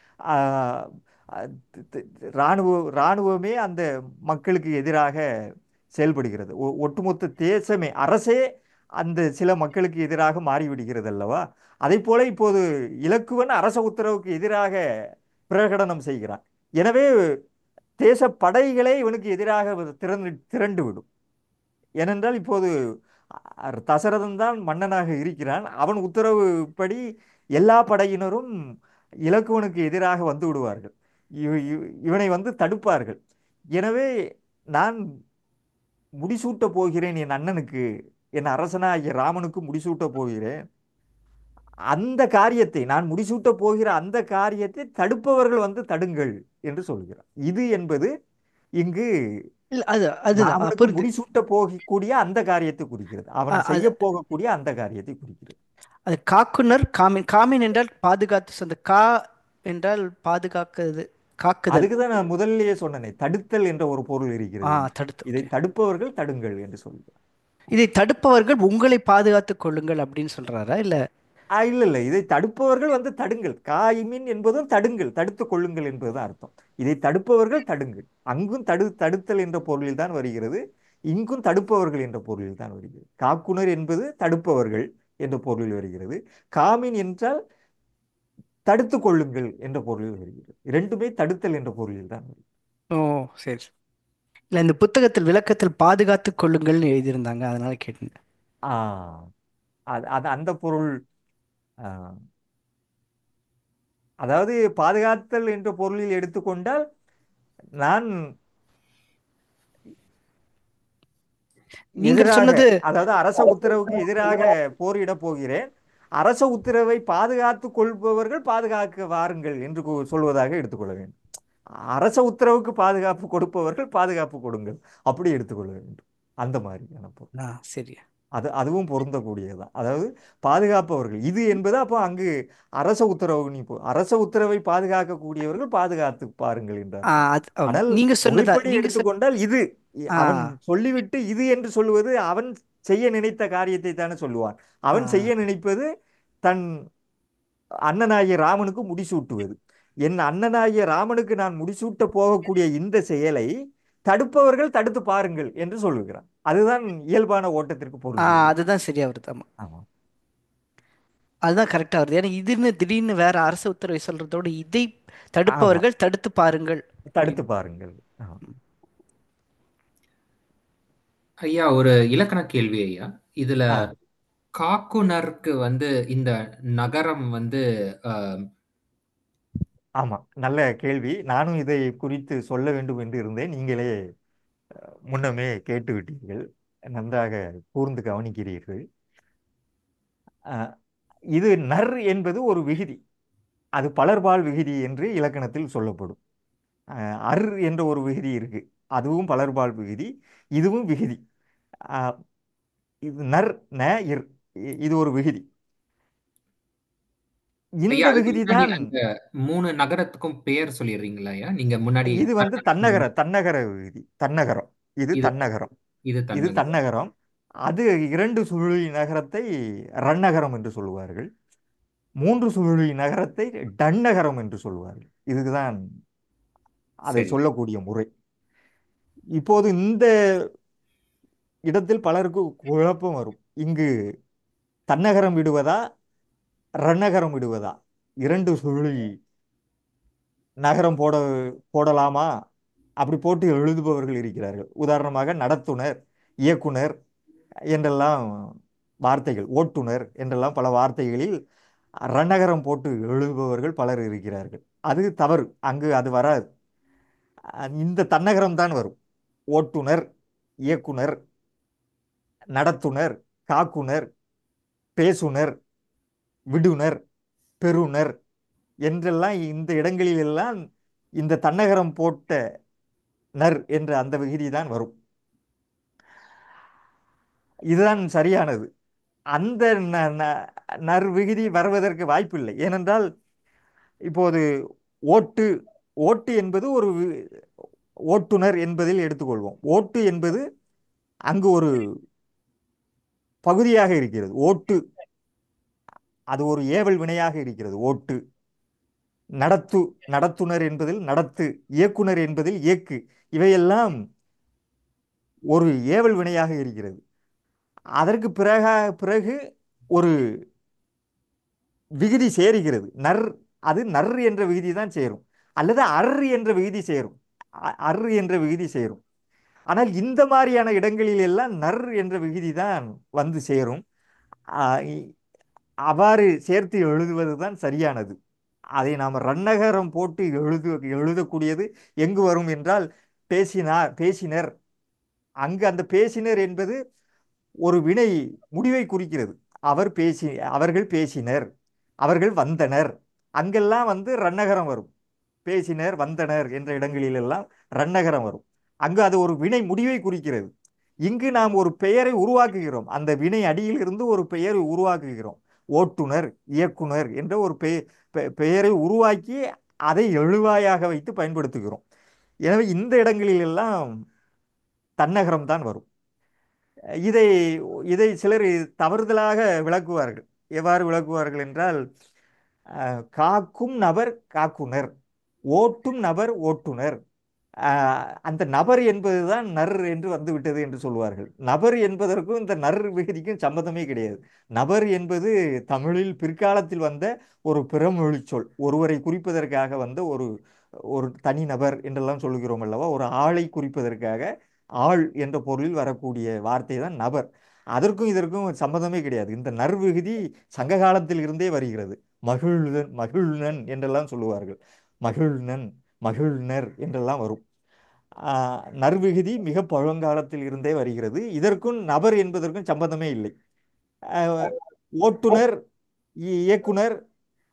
ஆஹ் அஹ் தி- தி- இராணுவ இராணுவமே அந்த மக்களுக்கு எதிராக செயல்படுகிறது ஒ- ஒட்டுமொத்த தேசமே அரசே அந்த சில மக்களுக்கு எதிராக மாறிவிடுகிறது அல்லவா அதைப் போல இப்போது இலக்குவன் அரச உத்தரவுக்கு எதிராக பிரகடனம் செய்கிறான் எனவே தேச படைகளே இவனுக்கு எதிராக திரண்டு திரண்டு விடும் ஏனென்றால் இப்போது அ- தசரதன் தான் மன்னனாக இருக்கிறான் அவன் உத்தரவுப்படி எல்லா படையினரும் இலக்குவனுக்கு எதிராக வந்து விடுவார்கள் இவ- இவ- இவனை வந்து தடுப்பார்கள் எனவே நான் முடிசூட்டப் போகிறேன் என் அண்ணனுக்கு என் அரசனாகிய ராமனுக்கு முடிசூட்டப் போகிறேன் அந்த காரியத்தை நான் முடிசூட்டப் போகிற அந்த காரியத்தை தடுப்பவர்கள் வந்து தடுங்கள் என்று சொல்கிறார் இது என்பது இங்கு இல்ல அது அதுதான் அ, ராமனுக்கு புரியுது முடிசூட்ட போகக்கூடிய அந்த காரியத்தை குறிக்கிறது அவன் அ, அது செய்ய போகக்கூடிய அந்த காரியத்தை குறிக்கிறது அது காக்குனர் காமீன் காமீன் என்றால் பாதுகாத்து சொந்த கா என்றால் பாதுகாக்கிறது காக்குதல் அதுக்கு தான் நான் முதல்லயே சொன்னேனே தடுத்தல் என்ற ஒரு பொருள் ஆ இருக்கிறது என்று தடுத்து இதை ஓகே தடுப்பவர்கள் தடுங்கள் என்று சொல்கிறார் இதை தடுப்பவர்கள் உங்களை பாதுகாத்துக் கொள்ளுங்கள் அப்படின்னு சொல்றாரா இல்ல ஆ, இல்ல இல்ல இதை தடுப்பவர்கள் வந்து தடுங்கள் காய்மீன் என்பதும் தடுங்கள் தடுத்துக் கொள்ளுங்கள் என்பதுதான் அர்த்தம் இதை தடுப்பவர்கள் தடுங்கள் அங்கும் தடு தடுத்தல் என்ற பொருளில் தான் வருகிறது இங்கும் தடுப்பவர்கள் என்ற பொருளில் தான் வருகிறது காக்குனர் என்பது தடுப்பவர்கள் என்ற பொருளில் வருகிறது காமீன் என்றால் தடுத்துக் கொள்ளுங்கள் என்ற பொருளில் வருகிறது இரண்டுமே தடுத்தல் என்ற பொருளில் தான் வருகிறது ஓ சரி சரி. இல்ல இந்த புத்தகத்தில் விளக்கத்தில் பாதுகாத்துக் கொள்ளுங்கள்னு எழுதியிருந்தாங்க அதனால கேட்டேன் ஆ அது அது அந்த பொருள் ஆ, அதாவது பாதுகாத்தல் என்ற பொருளில் எடுத்துக்கொண்டால் நான் நீங்கள் எதிராக சொன்னது அதாவது அரச உத்தரவுக்கு எதிராக போரிடப் போகிறேன் அரச உத்தரவை பாதுகாத்துக் கொள்பவர்கள் பாதுகாக்க வாருங்கள் என்று கூ- சொல்வதாக எடுத்துக்கொள்ள வேண்டும் அரச உத்தரவுக்கு பாதுகாப்பு கொடுப்பவர்கள் பாதுகாப்பு கொடுங்கள் அப்படி எடுத்துக்கொள்ள வேண்டும் அந்த மாதிரியான பொருள் ஆ சரி அது அதுவும் பொருந்தக்கூடியதுதான் அதாவது பாதுகாப்பவர்கள் இது என்பது அப்போ அங்கு அரச உத்தரவு நீ போ- அரச உத்தரவை பாதுகாக்கக்கூடியவர்கள் பாதுகாத்து பாருங்கள் என்றார் ஆ அது ஆமா. ஆனால் நீங்க சொன்னதா தொகைப்படி நீங்க சொன்ன எடுத்துக்கொண்டால் இது இ- ஆ அவன் சொல்லிவிட்டு இது என்று சொல்லுவது அவன் செய்ய நினைத்த காரியத்தை தானே சொல்லுவான் ஆ அவன் செய்ய நினைப்பது தன் அண்ணனாகிய ராமனுக்கு முடிசூட்டுவது என் அண்ணனாகிய ராமனுக்கு நான் முடிசூட்ட போகக்கூடிய இந்த செயலை தடுப்பவர்கள் தடுத்து பாருங்கள் என்று சொல்லுகிறான் அதுதான் இயல்பான ஓட்டத்திற்கு ஆ பொருந்துகிறது அதுதான் சரியா வருது ஆமா ஆமா அதுதான் கரெக்டா வருது ஏன்னா இதுன்னு திடீர்னு வேற அரசு உத்தரவை சொல்றதோட இதை ஆமா தடுப்பவர்கள் தடுத்து பாருங்கள் தடுத்து அப்படின்னு பாருங்கள் ஆமா. ஐயா ஒரு இலக்கண கேள்வி ஐயா இதுல ஆ காக்குனருக்கு வந்து இந்த நகரம் வந்து ஆஹ், ஆமா நல்ல கேள்வி நானும் இதை குறித்து சொல்ல வேண்டும் என்று இருந்தேன் நீங்களே முன்னமே கேட்டு விட்டீர்கள் நன்றாக கூர்ந்து கவனிக்கிறீர்கள் அஹ், இது நர் என்பது ஒரு விகுதி அது பலர்பால் விகுதி என்று இலக்கணத்தில் சொல்லப்படும் அஹ், அர் என்ற ஒரு விகுதி இருக்கு அதுவும் பலர்பால் விகுதி இதுவும் விகுதி அஹ், இது நர் ந இர் இ- இது ஒரு விகுதி இந்த ஐயா அதுக்கு விகுதி முன்னாடி தான் அந்த மூணு நகரத்துக்கும் பெயர் சொல்லிடுறீங்களா ஐயா நீங்க முன்னாடி இது வந்து தன்னகர தன்னகர விகுதி தன்னகரம் இது இது தன்னகரம் இது இது தன்னகரம் தன்னகரம் அது இரண்டு சுழி நகரத்தை ரன்னகரம் என்று சொல்லுவார்கள் மூன்று சுழி நகரத்தை டன்னகரம் என்று சொல்லுவார்கள் இதுதான் அதை சரி சொல்லக்கூடிய முறை இப்போது இந்த இடத்தில் பலருக்கு குழப்பம் வரும் இங்கு தன்னகரம் விடுவதா ரன்னகரம் விடுவதா இரண்டு சுழி நகரம் போட போடலாமா அப்படி போட்டு எழுதுபவர்கள் இருக்கிறார்கள் உதாரணமாக நடத்துனர் இயக்குனர் என்றெல்லாம் வார்த்தைகள் ஓட்டுனர் என்றெல்லாம் பல வார்த்தைகளில் ரன்னகரம் போட்டு எழுதுபவர்கள் பலர் இருக்கிறார்கள் அது தவறு அங்கு அது வராது அஹ் இந்த தன்னகரம் தான் வரும் ஓட்டுனர் இயக்குனர் நடத்துனர் காக்குனர் பேசுனர் விடுனர் பெறுனர் என்றெல்லாம் இந்த இடங்களில் எல்லாம் இந்த தன்னகரம் போட்ட நர் என்ற அந்த விகுதி தான் வரும் இதுதான் சரியானது அந்த ந- ந- நர் விகுதி வருவதற்கு வாய்ப்பில்லை ஏனென்றால் இப்போது ஓட்டு ஓட்டு என்பது ஒரு வி- ஓட்டுனர் என்பதில் எடுத்துக்கொள்வோம் ஓட்டு என்பது அங்கு ஒரு பகுதியாக இருக்கிறது ஓட்டு அது ஒரு ஏவல் வினையாக இருக்கிறது ஓட்டு நடத்து நடத்துனர் என்பதில் நடத்து இயக்குனர் என்பதில் இயக்கு இவையெல்லாம் ஒரு ஏவல் வினையாக இருக்கிறது அதற்கு பிறகு பிறகு ஒரு விகுதி சேருகிறது நர் அது நர் என்ற விகுதி தான் சேரும் அல்லது அர் என்ற விகுதி சேரும் அ- அர் என்ற விகுதி சேரும் ஆனால் இந்த மாதிரியான இடங்களில் எல்லாம் நர் என்ற விகுதி தான் வந்து சேரும் ஆ, இ- அவ்வாறு சேர்த்து எழுதுவது தான் சரியானது அதை நாம் ரன்னகரம் போட்டு எழுது எழுதக்கூடியது எங்கு வரும் என்றால் பேசினார் பேசினர் அங்கு அந்த பேசினர் என்பது ஒரு வினை முடிவை குறிக்கிறது அவர் பேசி அவர்கள் பேசினர் அவர்கள் வந்தனர் அங்கெல்லாம் வந்து ரன்னகரம் வரும் பேசினர் வந்தனர் என்ற இடங்களிலெல்லாம் ரன்னகரம் வரும் அங்கு அது ஒரு வினை முடிவை குறிக்கிறது இங்கு நாம் ஒரு பெயரை உருவாக்குகிறோம் அந்த வினை அடியிலிருந்து ஒரு பெயரை உருவாக்குகிறோம் ஓட்டுனர் இயக்குனர் என்ற ஒரு பெ- பெ- பெயரை உருவாக்கி அதை எழுவாயாக வைத்து பயன்படுத்துகிறோம் எனவே இந்த இடங்களிலெல்லாம் தன்னகரம் தான் வரும் இதை இதை சிலர் தவறுதலாக விளக்குவார்கள் எவ்வாறு விளக்குவார்கள் என்றால் அஹ், காக்கும் நபர் காக்குனர் ஓட்டும் நபர் ஓட்டுனர் அஹ், அந்த நபர் என்பதுதான் நர் என்று வந்துவிட்டது என்று சொல்வார்கள் நபர் என்பதற்கும் இந்த நர் விகுதிக்கும் சம்மதமே கிடையாது நபர் என்பது தமிழில் பிற்காலத்தில் வந்த ஒரு பிறமொழி சொல் ஒருவரை குறிப்பதற்காக வந்த ஒரு ஒரு தனி நபர் என்றெல்லாம் சொல்லுகிறோம் அல்லவா ஒரு ஆளை குறிப்பதற்காக ஆள் என்ற பொருளில் வரக்கூடிய வார்த்தை தான் நபர் அதற்கும் இதற்கும் சம்மதமே கிடையாது இந்த நர்விகுதி சங்க காலத்தில் இருந்தே வருகிறது மகிழ்நன் மகிழ்நன் என்றெல்லாம் சொல்லுவார்கள் மகிழ்நன் மகிழ்னர் என்றெல்லாம் வரும் ஆஹ், நர்விகுதி மிக பழங்காலத்தில் இருந்தே வருகிறது இதற்கும் நபர் என்பதற்கும் சம்பந்தமே இல்லை ஆஹ், ஓட்டுனர் இ- இயக்குனர்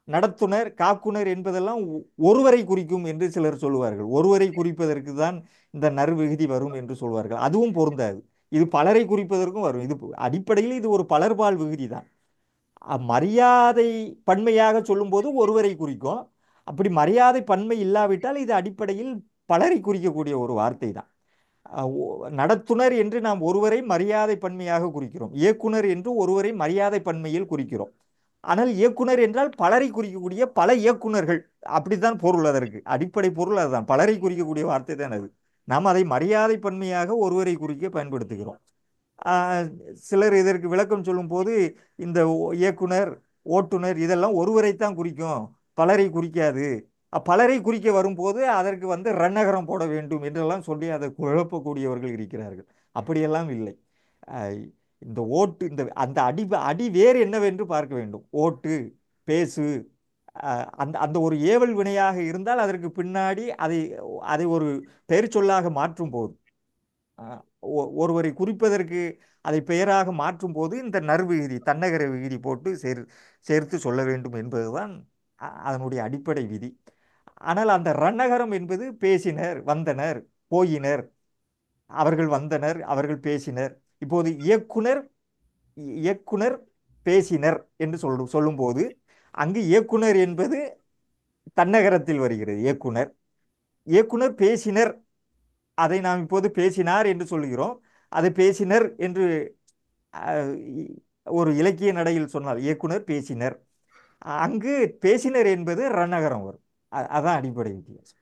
நடத்துனர் காக்குனர் என்பதெல்லாம் ஒ- ஒருவரை குறிக்கும் என்று சிலர் சொல்லுவார்கள் ஒருவரை குறிப்பதற்கு தான் இந்த நர்விகுதி வரும் என்று சொல்வார்கள் அதுவும் பொருந்தாது இது பலரை குறிப்பதற்கும் வரும் இது அடிப்படையில் இது ஒரு பலர்பால் விகுதி தான் அ- மரியாதை பன்மையாக சொல்லும்போது ஒருவரை குறிக்கும் அப்படி மரியாதை பன்மை இல்லாவிட்டால் இது அடிப்படையில் பலரை குறிக்கக்கூடிய ஒரு வார்த்தை தான் அஹ் ஓ- நடத்துனர் என்று நாம் ஒருவரை மரியாதை பன்மையாக குறிக்கிறோம் இயக்குனர் என்று ஒருவரை மரியாதை பன்மையில் குறிக்கிறோம் ஆனால் இயக்குனர் என்றால் பலரை குறிக்கக்கூடிய பல இயக்குனர்கள் அப்படித்தான் பொருள் அதற்கு அடிப்படை பொருள் அதுதான் பலரை குறிக்கக்கூடிய வார்த்தை தான் அது நாம் அதை மரியாதை பன்மையாக ஒருவரை குறிக்க பயன்படுத்துகிறோம் ஆஹ் சிலர் இதற்கு விளக்கம் சொல்லும்போது இந்த ஓ- இயக்குனர் ஓட்டுநர் இதெல்லாம் ஒருவரைத்தான் குறிக்கும் பலரை குறிக்காது அ, பலரை குறிக்க வரும்போது அதற்கு வந்து ரன்னகரம் போட வேண்டும் என்றெல்லாம் சொல்லி அதை குழப்பக்கூடியவர்கள் இருக்கிறார்கள் அப்படியெல்லாம் இல்லை ஆஹ் இந்த ஓட்டு இந்த அந்த அடி அடி வேறு என்னவென்று பார்க்க வேண்டும் ஓட்டு பேசு ஆஹ் அந்த அந்த ஒரு ஏவல் வினையாக இருந்தால் அதற்கு பின்னாடி அதை அதை ஒரு பெயர் சொல்லாக மாற்றும் போது ஆஹ் ஒ- ஒருவரை குறிப்பதற்கு அதை பெயராக மாற்றும் போது இந்த நர்விகுதி தன்னகர விகுதி போட்டு சேர் சேர்த்து சொல்ல வேண்டும் என்பதுதான் அ- அதனுடைய அடிப்படை விதி ஆனால் அந்த ரன்னகரம் என்பது பேசினர் வந்தனர் போயினர் அவர்கள் வந்தனர் அவர்கள் பேசினர் இப்போது இயக்குனர் இ- இயக்குனர் பேசினர் என்று சொல்லும் சொல்லும்போது அங்கு இயக்குனர் என்பது தன்னகரத்தில் வருகிறது இயக்குனர் இயக்குனர் பேசினர் அதை நாம் இப்போது பேசினார் என்று சொல்கிறோம் அது பேசினர் என்று அஹ், இ- ஒரு இலக்கிய நடையில் சொன்னால் இயக்குனர் பேசினர் அங்கு பேசினர் என்பது ரன்னகரம் வரும் அ- அதான் அடிப்படை வித்தியாசம்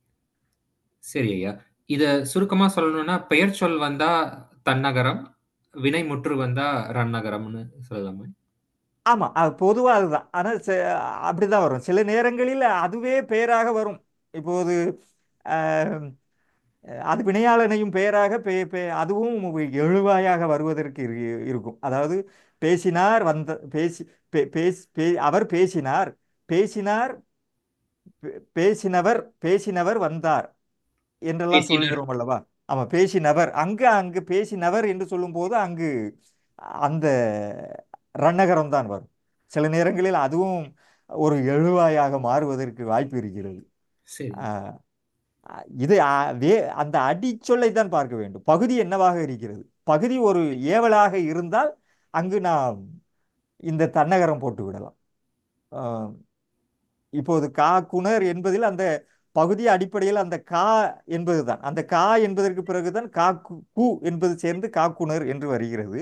சரி ஐயா இத சுருக்கமா சொல்லணும்னா பெயர் சொல் வந்தா தன்னகரம் வினை முற்று வந்தா ரன்னகரம்னு சொல்லலாமா ஆமாம் அது பொதுவாக அதுதான் ஆனால் அப்படி தான் வரும் சில நேரங்களில் அதுவே பெயராக வரும் இப்போது ஆஹ், அது வினையாளனையும் பெயராக பே பே அதுவும் எழுவாயாக வருவதற்கு இரு- இருக்கும் அதாவது பேசினார் வந்த பேசி பே பேசி பே அவர் பேசினார் பேசினார் பே- பேசினவர் பேசினவர் வந்தார் என்றெல்லாம் பேசினர். சொல்கிறோம் அல்லவா ஆமாம் பேசினவர் அங்கு அங்கு பேசினவர் என்று சொல்லும்போது அங்கு அந்த ரன்னகரம் தான் வரும் சில நேரங்களில் அதுவும் ஒரு எழுவாயாக மாறுவதற்கு வாய்ப்பு இருக்கிறது சரி ஆஹ் ஆஹ் இது ஆஹ் வே அந்த அடிச்சொல்லை தான் பார்க்க வேண்டும் பகுதி என்னவாக இருக்கிறது பகுதி ஒரு ஏவலாக இருந்தால் அங்கு நாம் இந்த தன்னகரம் போட்டு விடலாம் ஆஹ் இப்போது கா குணர் என்பதில் அந்த பகுதி அடிப்படையில் அந்த கா என்பதுதான் அந்த கா என்பதற்கு பிறகுதான் கா கு கு என்பது சேர்ந்து காக்குணர் என்று வருகிறது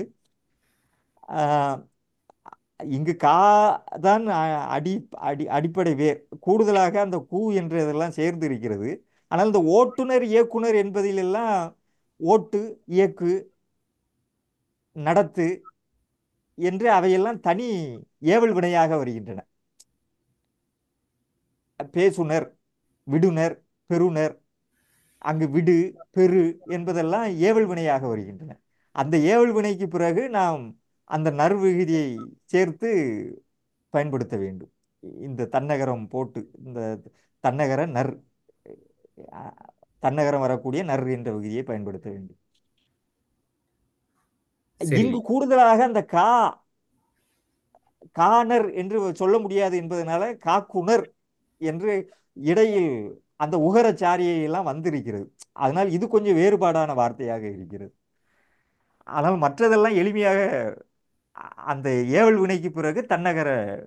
ஆஹ் இங்கு கா தான் அ- அடி அடி அடிப்படை வேர் கூடுதலாக அந்த கூ என்றதெல்லாம் சேர்ந்து இருக்கிறது ஆனால் இந்த ஓட்டுநர் இயக்குனர் என்பதிலெல்லாம் ஓட்டு இயக்கு நடத்து என்று அவையெல்லாம் தனி ஏவல் வினையாக வருகின்றன பேசுனர் விடுனர் பெறுனர் அங்கு விடு பெறு என்பதெல்லாம் ஏவல் வினையாக வருகின்றன அந்த ஏவல் வினைக்கு பிறகு நாம் அந்த நர்விகுதியை சேர்த்து பயன்படுத்த வேண்டும் இந்த தன்னகரம் போட்டு இந்த தன்னகர நர் அஹ், தன்னகரம் வரக்கூடிய நர் என்ற விகுதியை பயன்படுத்த வேண்டும் சரி இங்கு கூடுதலாக அந்த கா காணர் என்று சொல்ல முடியாது என்பதனால காக்குணர் என்று இடையில் அந்த உகரச்சாரியை எல்லாம் வந்திருக்கிறது அதனால் இது கொஞ்சம் வேறுபாடான வார்த்தையாக இருக்கிறது ஆனால் மற்றதெல்லாம் எளிமையாக அ- அந்த ஏவல் வினைக்கு பிறகு தன்னகர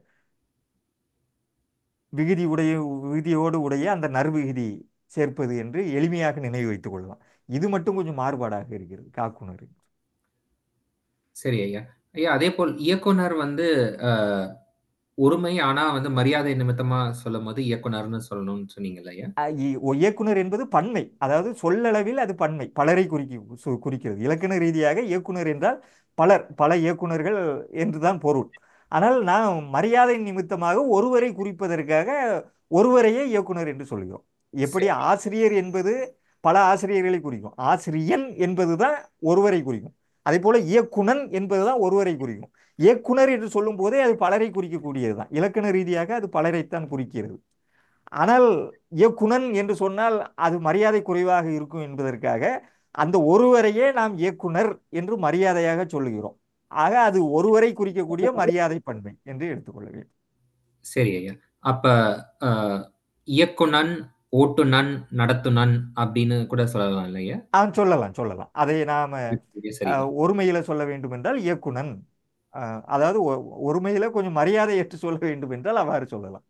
விகுதி உடைய விகுதியோடு உடைய அந்த நர்விகுதி சேர்ப்பது என்று எளிமையாக நினைவு வைத்துக் கொள்ளலாம் இது மட்டும் கொஞ்சம் மாறுபாடாக இருக்கிறது காக்குணர் சரி ஐயா ஐயா அதே போல் இயக்குனர் வந்து அஹ், ஒருமை ஆனா வந்து மரியாதை நிமித்தமா சொல்லும் போது இயக்குனர்னு சொல்லணும்னு சொன்னீங்கல்ல ஐயா அ, இ- ஒ- இயக்குனர் என்பது பன்மை அதாவது சொல்லளவில் அது பன்மை பலரை குறிக்க சு- குறிக்கிறது இலக்கண ரீதியாக இயக்குனர் என்றால் பலர் பல இயக்குனர்கள் என்றுதான் பொருள் ஆனால் நாம் மரியாதை நிமித்தமாக ஒருவரை குறிப்பதற்காக ஒருவரையே இயக்குனர் என்று சொல்கிறோம் எப்படி சரி ஆசிரியர் என்பது பல ஆசிரியர்களை குறிக்கும் ஆசிரியன் என்பதுதான் ஒருவரை குறிக்கும் அதே போல இயக்குனன் என்பதுதான் ஒருவரை குறிக்கும் இயக்குனர் என்று சொல்லும் போதே அது பலரை குறிக்கக்கூடியதுதான் இலக்கண ரீதியாக அது பலரைத்தான் குறிக்கிறது ஆனால் இயக்குனன் என்று சொன்னால் அது மரியாதை குறைவாக இருக்கும் என்பதற்காக அந்த ஒருவரையே நாம் இயக்குனர் என்று மரியாதையாக சொல்லுகிறோம் ஆக அது ஒருவரை குறிக்கக்கூடிய மரியாதை பண்பை என்று எடுத்துக்கொள்ள வேண்டும் சரி ஐயா அப்ப அஹ், இயக்குனன் ஓட்டுனன் நடத்துனன் அப்படின்னு கூட சொல்லலாம் இல்லையா ஆ சொல்லலாம் சொல்லலாம் அதை நாம சரி அஹ், ஒருமையில சொல்ல வேண்டும் என்றால் இயக்குனன் அஹ், அதாவது ஒ- ஒருமையில கொஞ்சம் மரியாதை ஏற்று சொல்ல வேண்டும் என்றால் அவ்வாறு சொல்லலாம்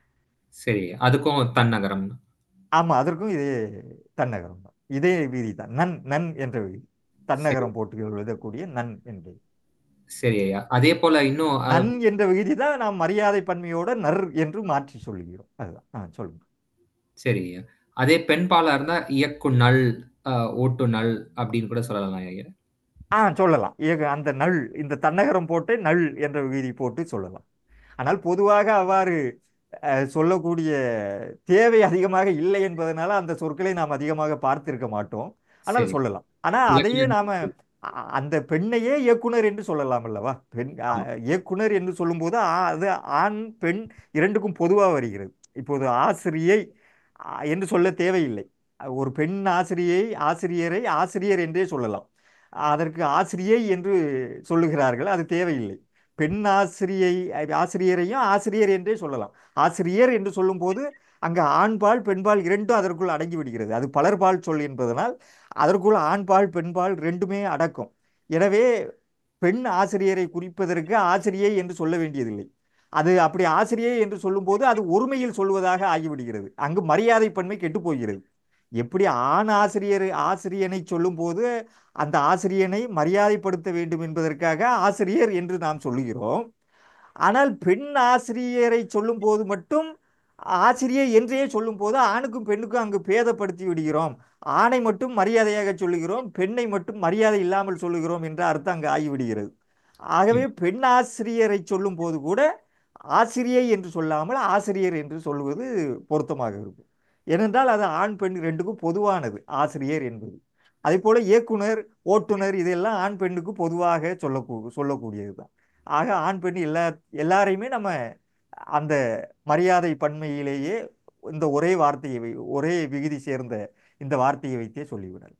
சரி அதுக்கும் தன்னகரம் ஆமா அதற்கும் இதே தன்னகரம் தான் இதே விதி தான் நன் நன் என்ற விதி தன்னகரம் போட்டு எழுதக்கூடிய நன் என்பது சரி ஐயா அதே போல இன்னும் அஹ், நன் என்ற விதி தான் நாம் மரியாதை பன்மையோட நர் என்று மாற்றி சொல்லுகிறோம் அதுதான் ஆ சொல்லுங்க சரி ஐயா அதே பெண் பாலா இருந்தா இயக்குனள் அஹ், ஓட்டுனள் அப்படின்னு கூட சொல்லலாம் ஐயா ஆ சொல்லலாம் ஏக அந்த நள் இந்த தன்னகரம் போட்டு நள் என்ற விகுதி போட்டு சொல்லலாம் ஆனால் பொதுவாக அவ்வாறு அஹ், சொல்லக்கூடிய தேவை அதிகமாக இல்லை என்பதனால அந்த சொற்களை நாம் அதிகமாக பார்த்திருக்க மாட்டோம் ஆனால் சரி சொல்லலாம் ஆனால் அதையே இலக்கண நாம அ- அந்த பெண்ணையே இயக்குனர் என்று சொல்லலாம் அல்லவா பெண் அ, இயக்குனர் என்று சொல்லும்போது ஆ- அது ஆண் பெண் இரண்டுக்கும் பொதுவாக வருகிறது இப்போது ஆசிரியை அ, என்று சொல்ல தேவையில்லை ஒரு பெண் ஆசிரியை ஆசிரியரை ஆசிரியர் என்றே சொல்லலாம் அதற்கு ஆசிரியை என்று சொல்லுகிறார்கள் அது தேவையில்லை பெண் ஆசிரியை ஆசிரியரையும் ஆசிரியர் என்றே சொல்லலாம் ஆசிரியர் என்று சொல்லும்போது அங்கு ஆண்பால் பெண்பால் இரண்டும் அதற்குள் அடங்கி விடுகிறது அது பலர்பால் சொல் என்பதனால் அதற்குள் ஆண்பால் பெண்பால் ரெண்டுமே அடக்கும் எனவே பெண் ஆசிரியரை குறிப்பதற்கு ஆசிரியை என்று சொல்ல வேண்டியதில்லை அது அப்படி ஆசிரியை என்று சொல்லும்போது அது ஒருமையில் சொல்வதாக ஆகிவிடுகிறது அங்கு மரியாதை பன்மை கெட்டுப் போகிறது எப்படி ஆண் ஆசிரியர் ஆசிரியனை சொல்லும்போது அந்த ஆசிரியனை மரியாதைப்படுத்த வேண்டும் என்பதற்காக ஆசிரியர் என்று நாம் சொல்லுகிறோம் ஆனால் பெண் ஆசிரியரை சொல்லும்போது மட்டும் ஆசிரியை என்றே சொல்லும்போது ஆணுக்கும் பெண்ணுக்கும் அங்கு பேதப்படுத்தி விடுகிறோம் ஆணை மட்டும் மரியாதையாக சொல்லுகிறோம் பெண்ணை மட்டும் மரியாதை இல்லாமல் சொல்லுகிறோம் என்ற அர்த்தம் அங்கு ஆகிவிடுகிறது ஆகவே பெண் ஆசிரியரை சொல்லும்போது கூட ஆசிரியை என்று சொல்லாமல் ஆசிரியர் என்று சொல்லுவது பொருத்தமாக இருக்கும் ஏனென்றால் அது ஆண் பெண் ரெண்டுக்கும் பொதுவானது ஆசிரியர் என்பது அதே போல இயக்குனர் ஓட்டுநர் இதெல்லாம் ஆண் பெண்ணுக்கு பொதுவாக சொல்லக்கூ சொல்லக்கூடியது தான் ஆக ஆண் பெண் எல்லா எல்லாரையுமே நம்ம அந்த மரியாதை பன்மையிலேயே இந்த ஒரே வார்த்தையை வை- ஒரே விகுதி சேர்ந்த இந்த வார்த்தையை வைத்தே சொல்லிவிடலாம்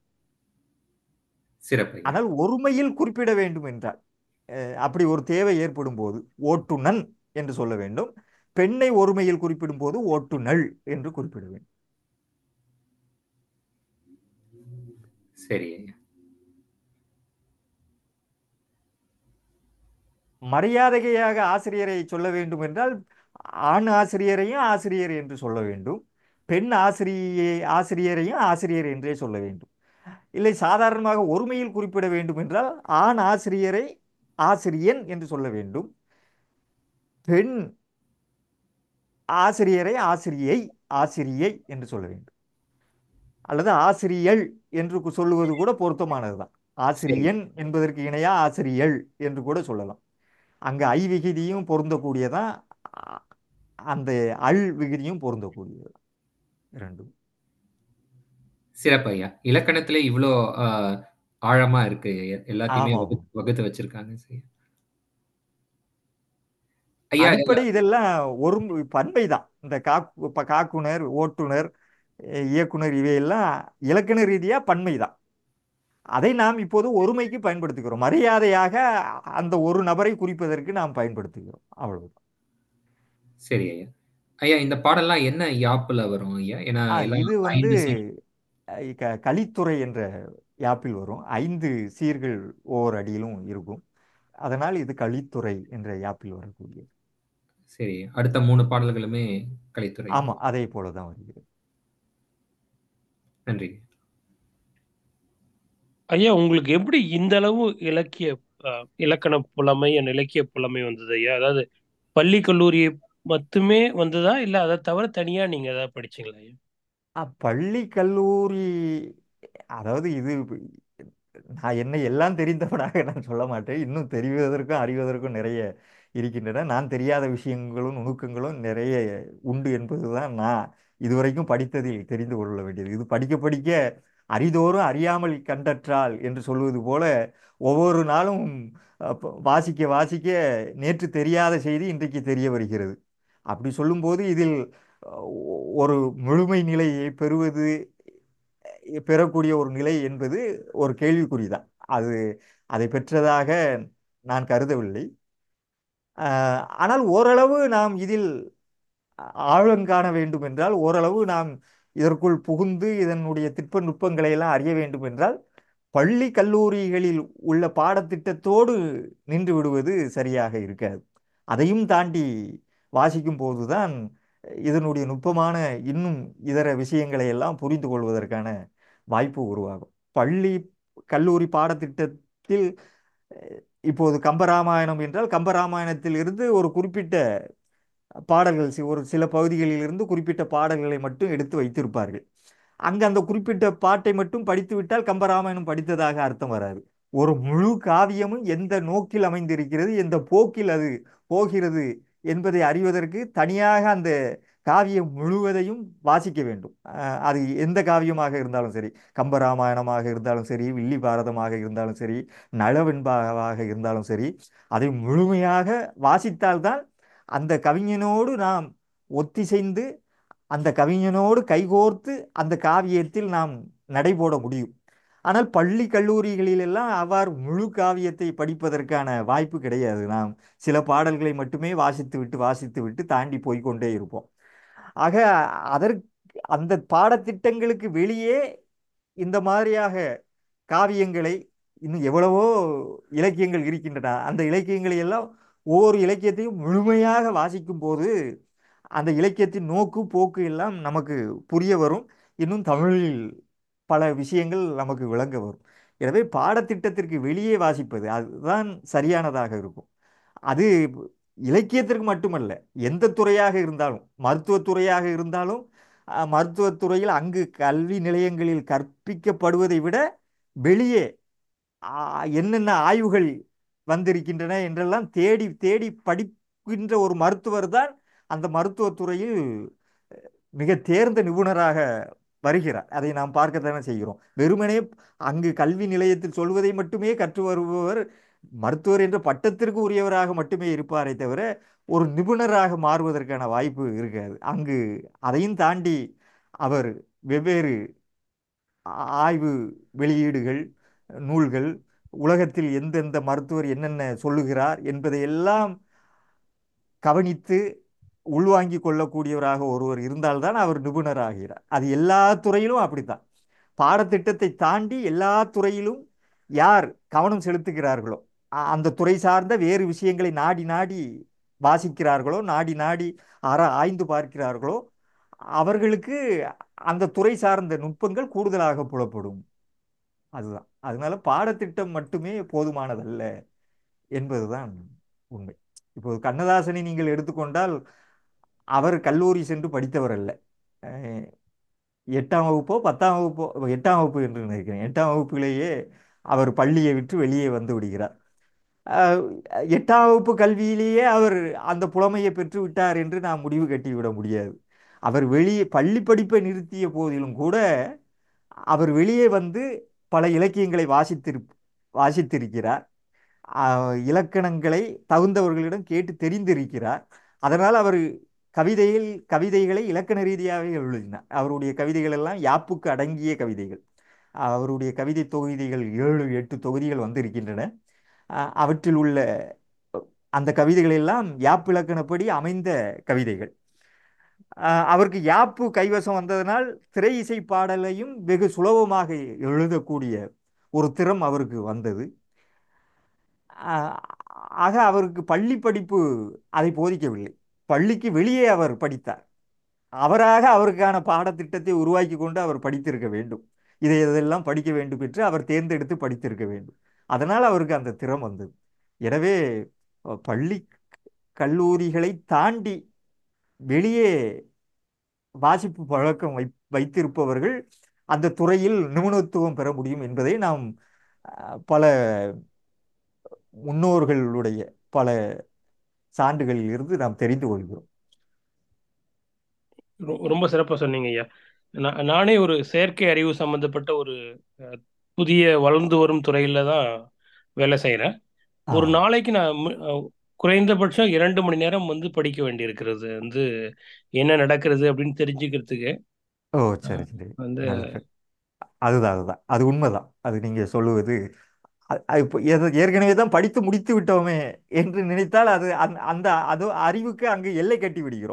சிறப்பு ஐயா. ஆனால் ஒருமையில் குறிப்பிட வேண்டும் என்றால் அஹ், அப்படி ஒரு தேவை ஏற்படும் போது ஓட்டுநன் என்று சொல்ல வேண்டும் பெண்ணை ஒருமையில் குறிப்பிடும் போது ஓட்டுநள் என்று குறிப்பிட வேண்டும் சரி ஐயா மரியாதையாக ஆசிரியரை சொல்ல வேண்டும் என்றால் ஆண் ஆசிரியரையும் ஆசிரியர் என்று சொல்ல வேண்டும் பெண் ஆசிரியை ஆசிரியரையும் ஆசிரியர் என்றே சொல்ல வேண்டும் இல்லை சாதாரணமாக ஒருமையில் குறிப்பிட வேண்டும் என்றால் ஆண் ஆசிரியரை ஆசிரியன் என்று சொல்ல வேண்டும் பெண் ஆசிரியரை ஆசிரியை ஆசிரியை என்று சொல்ல வேண்டும் அல்லது ஆசிரியள் என்று கு- சொல்லுவது கூட பொருத்தமானதுதான் ஆசிரியன் என்பதற்கு இணையா ஆசிரியள் என்று கூட சொல்லலாம் அங்க ஐ விகுதியும் பொருந்தக்கூடியதான் அ- அந்த அல் விகுதியும் பொருந்தக்கூடியது இரண்டும் சிறப்பு ஐயா இலக்கணத்துல இவ்வளோ ஆஹ், ஆழமா இருக்கு ஐயா. எல்லாத்தையுமே ஆமா ஆமா வகு- வகுத்து வச்சிருக்காங்க சரி. ஐயா அடிப்படை இதெல்லாம் ஒரு பன்மை தான் இந்த காக்கு இப்ப காக்குனர் ஓட்டுனர் அஹ் இயக்குனர் இவையெல்லாம் இலக்கண ரீதியா பன்மை தான் அதை நாம் இப்போது ஒருமைக்கு பயன்படுத்துகிறோம் மரியாதையாக அந்த ஒரு நபரை குறிப்பதற்கு நாம் பயன்படுத்துகிறோம் அவ்வளவுதான் சரி ஐயா ஐயா இந்த பாடல்லாம் என்ன யாப்புல வரும் ஐயா ஏன்னா ஆ, எல்லாம் இது வந்து ஐந்து சீர் அஹ், க- கலித்துறை என்ற யாப்பில் வரும் ஐந்து சீர்கள் ஒவ்வொரு அடியிலும் இருக்கும் அதனால் இது கலித்துறை என்ற யாப்பில் வரக்கூடியது சரி அடுத்த மூணு பாடல்களுமே கலைத்துறை ஆமா அதே போல தான் வருகிறது நன்றி ஐயா உங்களுக்கு எப்படி இந்த அளவு இலக்கிய அஹ், இலக்கண புலமை and இலக்கிய புலமை வந்தது ஐயா அதாவது பள்ளி கல்லூரி மட்டுமே வந்ததா இல்ல அதை தவிர தனியா நீங்க ஏதாவது படிச்சீங்களா ஐயா ஆ, பள்ளி கல்லூரி அதாவது இது நான் என்னை எல்லாம் தெரிந்தவனாக நான் சொல்ல மாட்டேன் இன்னும் தெரிவதற்கும் அறிவதற்கும் நிறைய இருக்கின்றன நான் தெரியாத விஷயங்களும் நுணுக்கங்களும் நிறைய உண்டு என்பதுதான் நான் இதுவரைக்கும் படித்ததில் தெரிந்து கொள்ள வேண்டியது இது படிக்க படிக்க அரிதோறும் அறியாமல் கண்டற்றால் என்று சொல்வது போல ஒவ்வொரு நாளும் அப்ப, வாசிக்க வாசிக்க நேற்று தெரியாத செய்தி இன்றைக்கு தெரிய வருகிறது அப்படி சொல்லும்போது இதில் அஹ், ஒரு முழுமை நிலையை பெறுவது பெறக்கூடிய ஒரு நிலை என்பது ஒரு கேள்விக்குறிதான் அது அதை பெற்றதாக நான் கருதவில்லை ஆஹ் ஆனால் ஓரளவு நாம் இதில் ஆழங்காண வேண்டும் என்றால் ஓரளவு நாம் இதற்குள் புகுந்து இதனுடைய திட்ப நுட்பங்களை எல்லாம் அறிய வேண்டும் என்றால் பள்ளி கல்லூரிகளில் உள்ள பாடத்திட்டத்தோடு நின்று விடுவது சரியாக இருக்காது அதையும் தாண்டி வாசிக்கும் போதுதான் இதனுடைய நுட்பமான இன்னும் இதர விஷயங்களை எல்லாம் புரிந்து கொள்வதற்கான வாய்ப்பு உருவாகும் பள்ளி கல்லூரி பாடத்திட்டத்தில் அஹ், இப்போது கம்பராமாயணம் என்றால் கம்பராமாயணத்தில் இருந்து ஒரு குறிப்பிட்ட பாடல்கள் சி- ஒரு சில பகுதிகளில் இருந்து குறிப்பிட்ட பாடல்களை மட்டும் எடுத்து வைத்திருப்பார்கள் அங்கு அந்த குறிப்பிட்ட பாட்டை மட்டும் படித்து விட்டால் கம்பராமாயணம் படித்ததாக அர்த்தம் வராது ஒரு முழு காவியமும் எந்த நோக்கில் அமைந்திருக்கிறது எந்த போக்கில் அது போகிறது என்பதை அறிவதற்கு தனியாக அந்த காவியம் முழுவதையும் வாசிக்க வேண்டும் அஹ் அது எந்த காவியமாக இருந்தாலும் சரி கம்பராமாயணமாக இருந்தாலும் சரி வில்லி பாரதமாக இருந்தாலும் சரி நளவெண்பாவாக இருந்தாலும் சரி அதை முழுமையாக வாசித்தால்தான் அந்த கவிஞனோடு நாம் ஒத்திசைந்து அந்த கவிஞனோடு கைகோர்த்து அந்த காவியத்தில் நாம் நடைபோட முடியும் ஆனால் பள்ளி கல்லூரிகளிலெல்லாம் அவ்வாறு முழு காவியத்தை படிப்பதற்கான வாய்ப்பு கிடையாது நாம் சில பாடல்களை மட்டுமே வாசித்து விட்டு வாசித்து விட்டு தாண்டி போய்க்கொண்டே இருப்போம் ஆக அதற்கு அந்த பாடத்திட்டங்களுக்கு வெளியே இந்த மாதிரியாக காவியங்களை இன்னும் எவ்வளவோ இலக்கியங்கள் இருக்கின்றன அந்த இலக்கியங்களை எல்லாம் ஒவ்வொரு இலக்கியத்தையும் முழுமையாக வாசிக்கும் போது அந்த இலக்கியத்தின் நோக்கு போக்கு எல்லாம் நமக்கு புரிய வரும் இன்னும் தமிழில் பல விஷயங்கள் நமக்கு விளங்க வரும் எனவே பாடத்திட்டத்திற்கு வெளியே வாசிப்பது அதுதான் சரியானதாக இருக்கும் அது இலக்கியத்திற்கு மட்டுமல்ல எந்த துறையாக இருந்தாலும் மருத்துவத் துறையாக இருந்தாலும் அஹ், மருத்துவத் துறையில் அங்கு கல்வி நிலையங்களில் கற்பிக்கப்படுவதை விட வெளியே ஆ, என்னென்ன ஆய்வுகள் வந்திருக்கின்றன என்றெல்லாம் தேடி தேடி படிக்கின்ற ஒரு மருத்துவர் தான் அந்த மருத்துவத் துறையில் மிக தேர்ந்த நிபுணராக வருகிறார் அதை நாம் பார்க்கத்தானே செய்கிறோம் வெறுமனே அங்கு கல்வி நிலையத்தில் சொல்வதை மட்டுமே கற்று வருபவர் மருத்துவர் என்ற பட்டத்திற்கு உரியவராக மட்டுமே இருப்பாரே தவிர ஒரு நிபுணராக மாறுவதற்கான வாய்ப்பு இருக்காது அங்கு அதையும் தாண்டி அவர் வெவ்வேறு ஆ- ஆய்வு வெளியீடுகள் நூல்கள் உலகத்தில் எந்தெந்த மருத்துவர் என்னென்ன சொல்லுகிறார் என்பதையெல்லாம் கவனித்து உள்வாங்கிக் கொள்ளக்கூடியவராக ஒருவர் இருந்தால்தான் அவர் நிபுணர் ஆகிறார் அது எல்லா துறையிலும் அப்படித்தான் பாடத்திட்டத்தை தாண்டி எல்லா துறையிலும் யார் கவனம் செலுத்துகிறார்களோ அ- அந்த துறை சார்ந்த வேறு விஷயங்களை நாடி நாடி வாசிக்கிறார்களோ நாடி நாடி ஆர ஆய்ந்து பார்க்கிறார்களோ அவர்களுக்கு அந்த துறை சார்ந்த நுட்பங்கள் கூடுதலாக புலப்படும் அதுதான் அதனால பாடத்திட்டம் மட்டுமே போதுமானதல்ல என்பதுதான் உண்மை இப்போது கண்ணதாசனை நீங்கள் எடுத்துக்கொண்டால் அவர் கல்லூரி சென்று படித்தவர் அல்ல அஹ் எட்டாம் வகுப்போ பத்தாம் வகுப்போ எட்டாம் வகுப்பு என்று நினைக்கிறேன் எட்டாம் வகுப்பிலேயே அவர் பள்ளியை விட்டு வெளியே வந்து விடுகிறார் அஹ் எட்டாம் வகுப்பு கல்வியிலேயே அவர் அந்த புலமையை பெற்று விட்டார் என்று நாம் முடிவு கட்டிவிட முடியாது அவர் வெளியே பள்ளி படிப்பை நிறுத்திய போதிலும் கூட அவர் வெளியே வந்து பல இலக்கியங்களை வாசித்திரு வாசித்திருக்கிறார் ஆஹ் இலக்கணங்களை தகுந்தவர்களிடம் கேட்டு தெரிந்திருக்கிறார் அதனால் அவர் கவிதையில் கவிதைகளை இலக்கண ரீதியாகவே எழுதினார் அவருடைய கவிதைகள் எல்லாம் யாப்புக்கு அடங்கிய கவிதைகள் அவருடைய கவிதை தொகுதிகள் ஏழு எட்டு தொகுதிகள் வந்திருக்கின்றன ஆஹ் அவற்றில் உள்ள அந்த கவிதைகள் எல்லாம் யாப்பிலக்கணப்படி அமைந்த கவிதைகள் ஆஹ் அவருக்கு யாப்பு கைவசம் வந்ததனால் திரை இசை பாடலையும் வெகு சுலபமாக எழுதக்கூடிய ஒரு திறம் அவருக்கு வந்தது ஆஹ் ஆக அவருக்கு பள்ளி படிப்பு அதை போதிக்கவில்லை பள்ளிக்கு வெளியே அவர் படித்தார் அவராக அவருக்கான பாடத்திட்டத்தை உருவாக்கி கொண்டு அவர் படித்திருக்க வேண்டும் இதை இதெல்லாம் படிக்க வேண்டும் என்று அவர் தேர்ந்தெடுத்து படித்திருக்க வேண்டும் அதனால் அவருக்கு அந்த திறம் வந்தது எனவே அஹ், பள்ளி கல்லூரிகளை தாண்டி வெளியே வாசிப்பு பழக்கம் வை வைத்திருப்பவர்கள் அந்த துறையில் நிபுணத்துவம் பெற முடியும் என்பதை நாம் அஹ், பல முன்னோர்களுடைய பல சான்றுகளில் இருந்து நாம் தெரிந்து கொள்கிறோம் ரொ- ரொம்ப சிறப்பா சொன்னீங்க ஐயா நான் நானே ஒரு செயற்கை அறிவு சம்பந்தப்பட்ட ஒரு அஹ், புதிய வளர்ந்து வரும் துறையில தான் வேலை செய்கிறேன் ஆ ஒரு நாளைக்கு நான் மு- அஹ், குறைந்தபட்சம் இரண்டு மணி நேரம் வந்து படிக்க வேண்டியிருக்கிறது வந்து என்ன நடக்கிறது அப்படின்னு தெரிஞ்சுக்கிறதுக்கு ஓ அஹ், சரி சரி வந்து நல்ல சரி. அதுதான் அதுதான் அது உண்மைதான் அது நீங்கள் சொல்லுவது அ- அது இப்போ எத- ஏற்கனவே தான் படித்து முடித்து விட்டோமே என்று நினைத்தால் அது அந்த அந்த அது அறிவுக்கு அங்கு எல்லை கட்டி விடுகிறோம்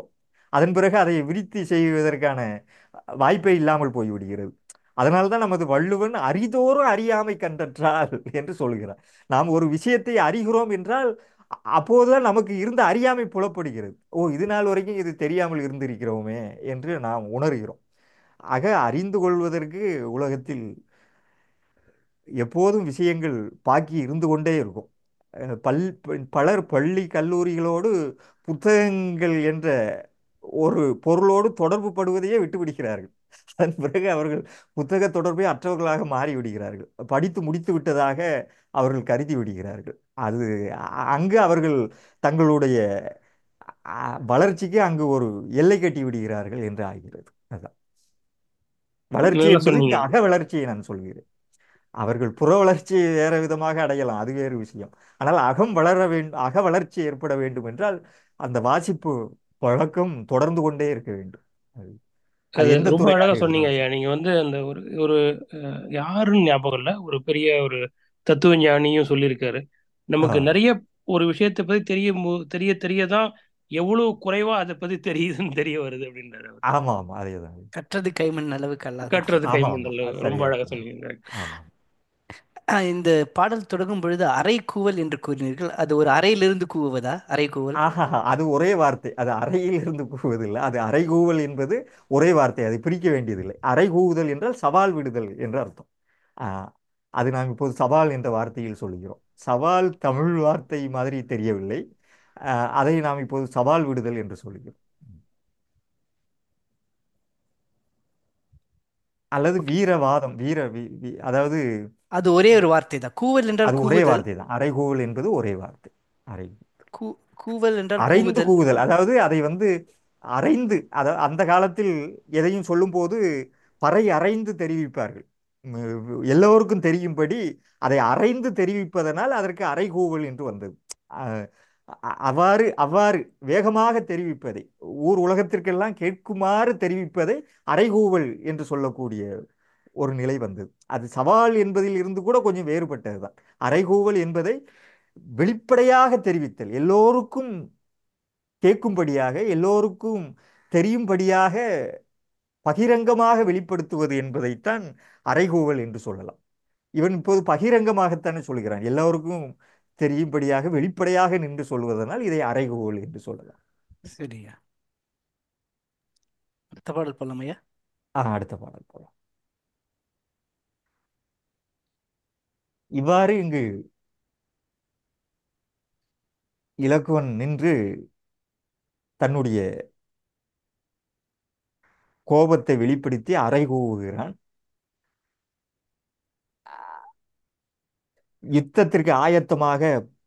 அதன் பிறகு அதை விருத்தி செய்வதற்கான வாய்ப்பே இல்லாமல் போய்விடுகிறது அதனால்தான் நமது வள்ளுவன் அரிதோறும் அறியாமை கண்டற்றால் என்று சொல்கிறார் நாம் ஒரு விஷயத்தை அறிகிறோம் என்றால் அ- அப்போதுதான் நமக்கு இருந்த அறியாமை புலப்படுகிறது ஓ இது நாள் வரைக்கும் இது தெரியாமல் இருந்திருக்கிறோமே என்று நாம் உணர்கிறோம் ஆக அறிந்து கொள்வதற்கு உலகத்தில் எப்போதும் விஷயங்கள் பாக்கி இருந்து கொண்டே இருக்கும் அஹ் பல் ப- பலர் பள்ளி கல்லூரிகளோடு புத்தகங்கள் என்ற ஒரு பொருளோடு தொடர்பு படுவதையே விட்டு விடுகிறார்கள் அதன் பிறகு அவர்கள் புத்தக தொடர்பை அற்றவர்களாக மாறி விடுகிறார்கள் படித்து முடித்து விட்டதாக அவர்கள் கருதி விடுகிறார்கள் அது அ- அங்கு அவர்கள் தங்களுடைய அ, வளர்ச்சிக்கு அங்கு ஒரு எல்லை கட்டி விடுகிறார்கள் என்று ஆகிறது அதான் வளர்ச்சி நல்லா என்பது சொன்னீங்க அக வளர்ச்சியை நான் சொல்கிறேன் அவர்கள் புற வளர்ச்சியை வேற விதமாக அடையலாம் அது வேறு விஷயம் ஆனால் அகம் வளர வேண்டும் அக வளர்ச்சி ஏற்பட வேண்டும் என்றால் அந்த வாசிப்பு பழக்கம் தொடர்ந்து கொண்டே இருக்க வேண்டும் அது அது அது எந்த ரொம்ப துறையாக அழகா சொன்னீங்க இருந்தாலும் ஐயா சரி நீங்க வந்து அந்த ஒரு ஒரு அஹ், யாருன்னு ஞாபகம் இல்லை ஒரு பெரிய ஒரு தத்துவ ஞானியும் சொல்லியிருக்காரு நமக்கு ஆ நிறைய ஒரு விஷயத்தை பத்தி தெரிய மு- தெரிய தெரியதான் எவ்வளவு குறைவா அதை பத்தி தெரியுதுன்னு தெரிய வருது அப்படின்றாரு அவர் ஆமா ஆமா அதேதான் கற்றது கைமண் அளவுக்கு அல்லாதான் கட்டுறது ஆமா ஆமா கைமண்டல் அது ரொம்ப சரியா அழகா சொன்னீங்க சொன்னீங்க ஆமா ஆஹ் இந்த பாடல் தொடங்கும் பொழுது அரை கூவல் என்று கூறினீர்கள் அது ஒரு அறையிலிருந்து கூவுவதா அரை கூவல் ஆஹா அது ஒரே வார்த்தை அது அறையில் இருந்து கூவுவதில்லை அது அறைகூவல் என்பது ஒரே வார்த்தை அதை பிரிக்க வேண்டியதில்லை அறைகூவுதல் என்றால் சவால் விடுதல் என்று அர்த்தம் ஆ, அது நாம் இப்போது சவால் என்ற வார்த்தையில் சொல்கிறோம் சவால் தமிழ் வார்த்தை மாதிரி தெரியவில்லை ஆ, அதை நாம் இப்போது சவால் விடுதல் என்று சொல்கிறோம் அல்லது ஓகே வீரவாதம் வீர வி- வி- அதாவது அது ஒரே ஒரு வார்த்தை தான் கூவல் என்றால் அது ஒரே கூவுதல் வார்த்தை தான் அறைகூவல் என்பது ஒரே வார்த்தை அறை கூ கூவல் என்றால் அரைந்து கூவுதல் கூவுதல் அதாவது அதை வந்து அரைந்து அத அந்த காலத்தில் எதையும் சொல்லும்போது பறை அரைந்து தெரிவிப்பார்கள் ம், எல்லோருக்கும் தெரியும்படி அதை அரைந்து தெரிவிப்பதனால் அதற்கு அறைகூவல் என்று வந்தது அ- அ- அவ்வாறு அவ்வாறு வேகமாக தெரிவிப்பதை ஊர் உலகத்திற்கெல்லாம் கேட்குமாறு தெரிவிப்பதை அறைகூவல் என்று சொல்லக்கூடிய ஒரு நிலை வந்தது அது சவால் என்பதில் இருந்து கூட கொஞ்சம் வேறுபட்டதுதான் அறைகூவல் என்பதை வெளிப்படையாக தெரிவித்தல் எல்லோருக்கும் கேட்கும்படியாக எல்லோருக்கும் தெரியும்படியாக பகிரங்கமாக வெளிப்படுத்துவது என்பதைத்தான் அறைகூவல் என்று சொல்லலாம் இவன் இப்போது பகிரங்கமாகத்தானே சொல்கிறான் எல்லோருக்கும் தெரியும்படியாக வெளிப்படையாக நின்று சொல்வதனால் இதை அறைகூவல் என்று சொல்லலாம் சரியா அடுத்த பாடல் போலாம் ஐயா ஆ, அடுத்த பாடல் போலாம் இவ்வாறு இங்கு இலக்குவன் நின்று தன்னுடைய கோபத்தை வெளிப்படுத்தி அறைகூவுகிறான் யுத்தத்திற்கு ஆயத்தமாக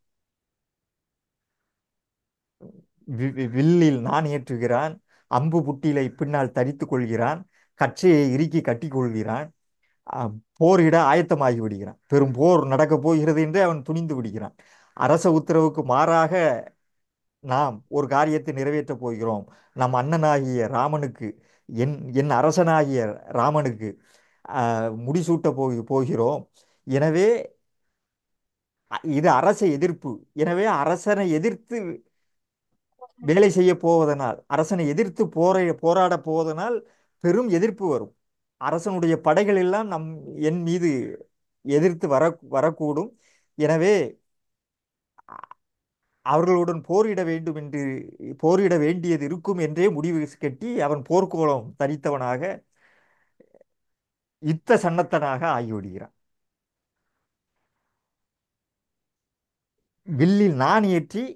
வி- வி- வில்லில் நான் ஏற்றுகிறான் அம்பு புட்டிலை பின்னால் தரித்துக் கொள்கிறான் கற்றையை இறுக்கி கட்டிக் கொள்கிறான் அஹ், போரிட ஆயத்தமாகி விடுகிறான் பெரும் போர் நடக்கப் போகிறது என்று அவன் துணிந்து விடுகிறான் அரச உத்தரவுக்கு மாறாக நாம் ஒரு காரியத்தை நிறைவேற்றப் போகிறோம் நம் அண்ணனாகிய ராமனுக்கு என் என் அரசனாகிய ராமனுக்கு ஆஹ், முடிசூட்ட போய் போகிறோம் எனவே அ- இது அரச எதிர்ப்பு எனவே அரசனை எதிர்த்து வேலை செய்ய போவதனால் அரசனை எதிர்த்து போர போராட போவதனால் பெரும் எதிர்ப்பு வரும் அரசனுடைய படைகள் எல்லாம் நம் என் மீது எதிர்த்து வர வரக்கூடும் எனவே அவர்களுடன் போரிட வேண்டும் என்று போரிட வேண்டியது இருக்கும் என்றே முடிவு கட்டி அவன் போர்க்கோலம் தரித்தவனாக யுத்த சன்னத்தனாக ஆகிவிடுகிறான் வில்லில் நான் ஏற்றி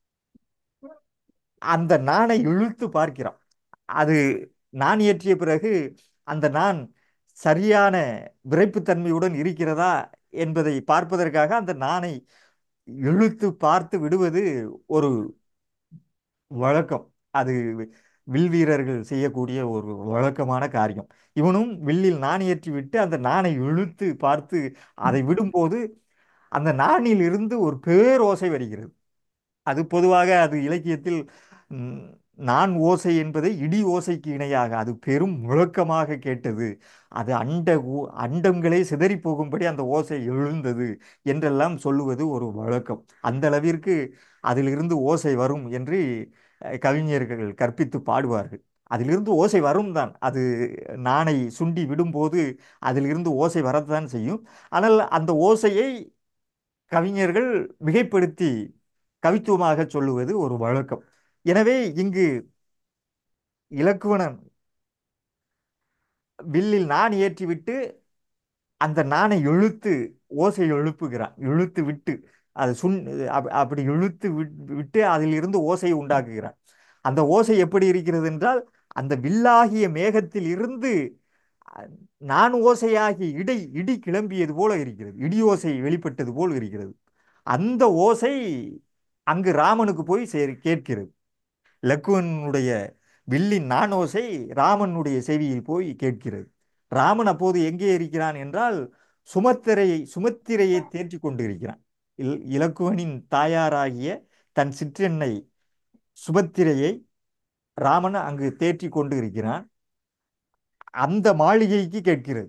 அந்த நாணை இழுத்து பார்க்கிறான் அது நான் ஏற்றிய பிறகு அந்த நான் சரியான விறைப்புத்தன்மையுடன் இருக்கிறதா என்பதை பார்ப்பதற்காக அந்த நாணை இழுத்து பார்த்து விடுவது ஒரு வழக்கம் அது வில் வீரர்கள் செய்யக்கூடிய ஒரு வழக்கமான காரியம் இவனும் வில்லில் நாண் ஏற்றி விட்டு அந்த நாணை இழுத்து பார்த்து அதை விடும்போது அந்த நாணில் இருந்து ஒரு பேரோசை வருகிறது அது பொதுவாக அது இலக்கியத்தில் ம், நான் ஓசை என்பதை இடி ஓசைக்கு இணையாக அது பெரும் முழக்கமாக கேட்டது அது அண்ட ஊ- அண்டங்களே சிதறி போகும்படி அந்த ஓசை எழுந்தது என்றெல்லாம் சொல்லுவது ஒரு வழக்கம் அந்த அளவிற்கு அதிலிருந்து ஓசை வரும் என்று அஹ், கவிஞர்கள் கற்பித்து பாடுவார்கள் அதிலிருந்து ஓசை வரும் தான் அது நாணை சுண்டி விடும்போது அதிலிருந்து ஓசை வரத்தான் செய்யும் ஆனால் அந்த ஓசையை கவிஞர்கள் மிகைப்படுத்தி கவித்துவமாக சொல்லுவது ஒரு வழக்கம் எனவே இங்கு இலக்குவனன் வில்லில் நாண் ஏற்றிவிட்டு அந்த நாணை இழுத்து ஓசை எழுப்புகிறான் இழுத்து விட்டு அது சுண் அப்- அப்படி இழுத்து விட்- விட்டு அதிலிருந்து ஓசையை உண்டாக்குகிறான் அந்த ஓசை எப்படி இருக்கிறது என்றால் அந்த வில்லாகிய மேகத்தில் இருந்து அஹ், நான் ஓசையாகி இடை இடி கிளம்பியது போல இருக்கிறது இடி ஓசை வெளிப்பட்டது போல் இருக்கிறது அந்த ஓசை அங்கு ராமனுக்கு போய் சேர் கேட்கிறது லக்குவனுடைய வில்லின் நானோசை ராமனுடைய செவியில் போய் கேட்கிறது ராமன் அப்போது எங்கே இருக்கிறான் என்றால் சுமத்திரையை சுமத்திரையை தேற்றி கொண்டிருக்கிறான் இல் இலக்குவனின் தாயாராகிய தன் சிற்றெண்ணை சுபத்திரையை ராமன் அங்கு தேற்றி கொண்டு இருக்கிறான் அந்த மாளிகைக்கு கேட்கிறது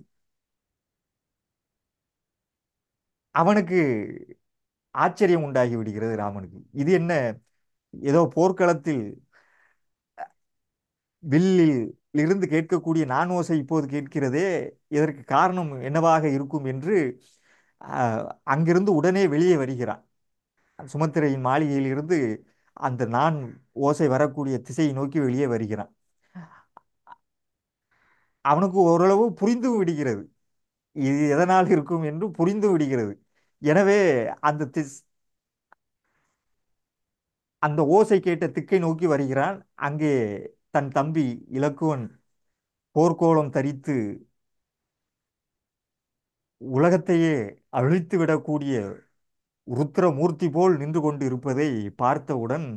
அவனுக்கு ஆச்சரியம் உண்டாகி விடுகிறது ராமனுக்கு இது என்ன ஏதோ போர்க்களத்தில் வில்லில் இருந்து கேட்கக்கூடிய நானோசை இப்போது கேட்கிறதே இதற்கு காரணம் என்னவாக இருக்கும் என்று ஆஹ், அங்கிருந்து உடனே வெளியே வருகிறான் சுமத்திரையின் மாளிகையில் இருந்து அந்த நான் ஓசை வரக்கூடிய திசையை நோக்கி வெளியே வருகிறான் அவனுக்கு ஓரளவு புரிந்து விடுகிறது இது எதனால் இருக்கும் என்று புரிந்து விடுகிறது எனவே அந்த திஸ் அந்த ஓசை கேட்ட திக்கை நோக்கி வருகிறான் அங்கே தன் தம்பி இலக்குவன் போர்க்கோலம் தரித்து உலகத்தையே அழித்து விடக்கூடிய ருத்ரமூர்த்தி போல் நின்று கொண்டு இருப்பதை பார்த்தவுடன்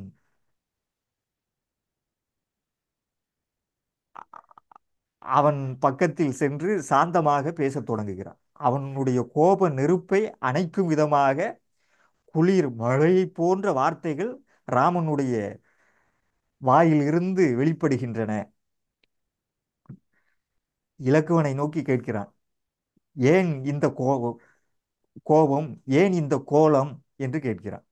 அவன் பக்கத்தில் சென்று சாந்தமாக பேசத் தொடங்குகிறான் அவனுடைய கோப நெருப்பை அணைக்கும் விதமாக குளிர் மழை போன்ற வார்த்தைகள் ராமனுடைய வாயிலிருந்து வெளிப்படுகின்றன இலக்குவனை நோக்கி கேட்கிறான் ஏன் இந்த கோபம் கோபம் ஏன் இந்த கோலம் என்று கேட்கிறான்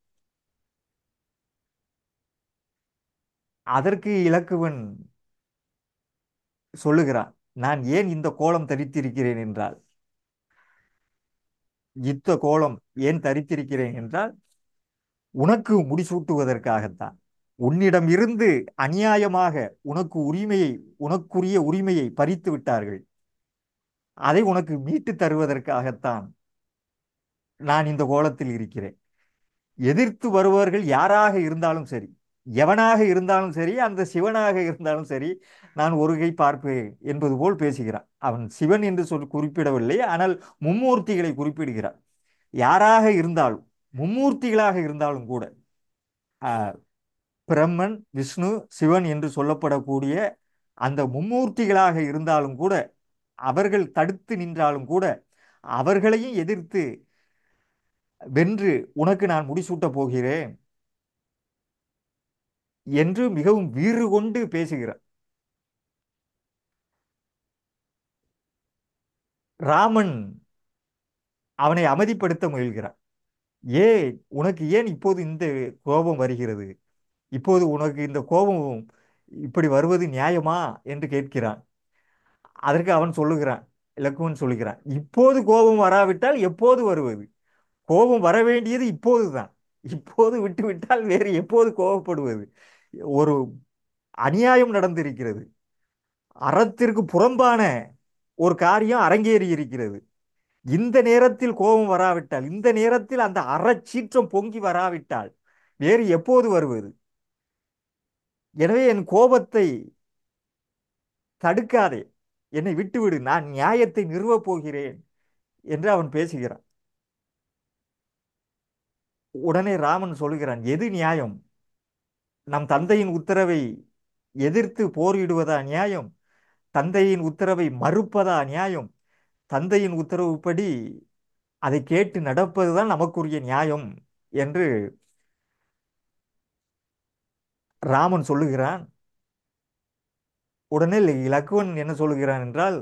அதற்கு இலக்குவன் சொல்லுகிறான் நான் ஏன் இந்த கோலம் தரித்திருக்கிறேன் என்றால் யுத்த கோலம் ஏன் தரித்திருக்கிறேன் என்றால் உனக்கு முடிசூட்டுவதற்காகத்தான் உன்னிடம் இருந்து அநியாயமாக உனக்கு உரிமையை உனக்குரிய உரிமையை பறித்து விட்டார்கள் அதை உனக்கு மீட்டு தருவதற்காகத்தான் நான் இந்த கோலத்தில் இருக்கிறேன் எதிர்த்து வருபவர்கள் யாராக இருந்தாலும் சரி எவனாக இருந்தாலும் சரி அந்த சிவனாக இருந்தாலும் சரி நான் ஒரு கை பார்ப்பேன் என்பது போல் பேசுகிறான் அவன் சிவன் என்று சொல் குறிப்பிடவில்லை ஆனால் மும்மூர்த்திகளை குறிப்பிடுகிறான் யாராக இருந்தாலும் மும்மூர்த்திகளாக இருந்தாலும் கூட ஆஹ், பிரம்மன் விஷ்ணு சிவன் என்று சொல்லப்படக்கூடிய அந்த மும்மூர்த்திகளாக இருந்தாலும் கூட அவர்கள் தடுத்து நின்றாலும் கூட அவர்களையும் எதிர்த்து வென்று உனக்கு நான் முடிசூட்டப் போகிறேன் என்று மிகவும் வீறு கொண்டு பேசுகிறார் ராமன் அவனை அமைதிப்படுத்த முயல்கிறான் ஏன் உனக்கு ஏன் இப்போது இந்த கோபம் வருகிறது இப்போது உனக்கு இந்த கோபம் இப்படி வருவது நியாயமா என்று கேட்கிறான் அதற்கு அவன் சொல்லுகிறான் இலக்குவன் சொல்லுகிறான் இப்போது கோபம் வராவிட்டால் எப்போது வருவது கோபம் வர வேண்டியது இப்போதுதான் இப்போது விட்டுவிட்டால் வேறு எப்போது கோபப்படுவது ஒரு அநியாயம் நடந்திருக்கிறது அறத்திற்கு புறம்பான ஒரு காரியம் அரங்கேறி இருக்கிறது இந்த நேரத்தில் கோபம் வராவிட்டால் இந்த நேரத்தில் அந்த அறச்சீற்றம் பொங்கி வராவிட்டால் வேறு எப்போது வருவது எனவே என் கோபத்தை தடுக்காதே என்னை விட்டுவிடு நான் நியாயத்தை நிறுவப் போகிறேன் என்று அவன் பேசுகிறான் உடனே ராமன் சொல்கிறான் எது நியாயம் நம் தந்தையின் உத்தரவை எதிர்த்து போரிடுவதா நியாயம் தந்தையின் உத்தரவை மறுப்பதா நியாயம் தந்தையின் உத்தரவுப்படி அதை கேட்டு நடப்பதுதான் நமக்குரிய நியாயம் என்று ராமன் சொல்லுகிறான் உடனே இலக்குவன் என்ன சொல்லுகிறான் என்றால்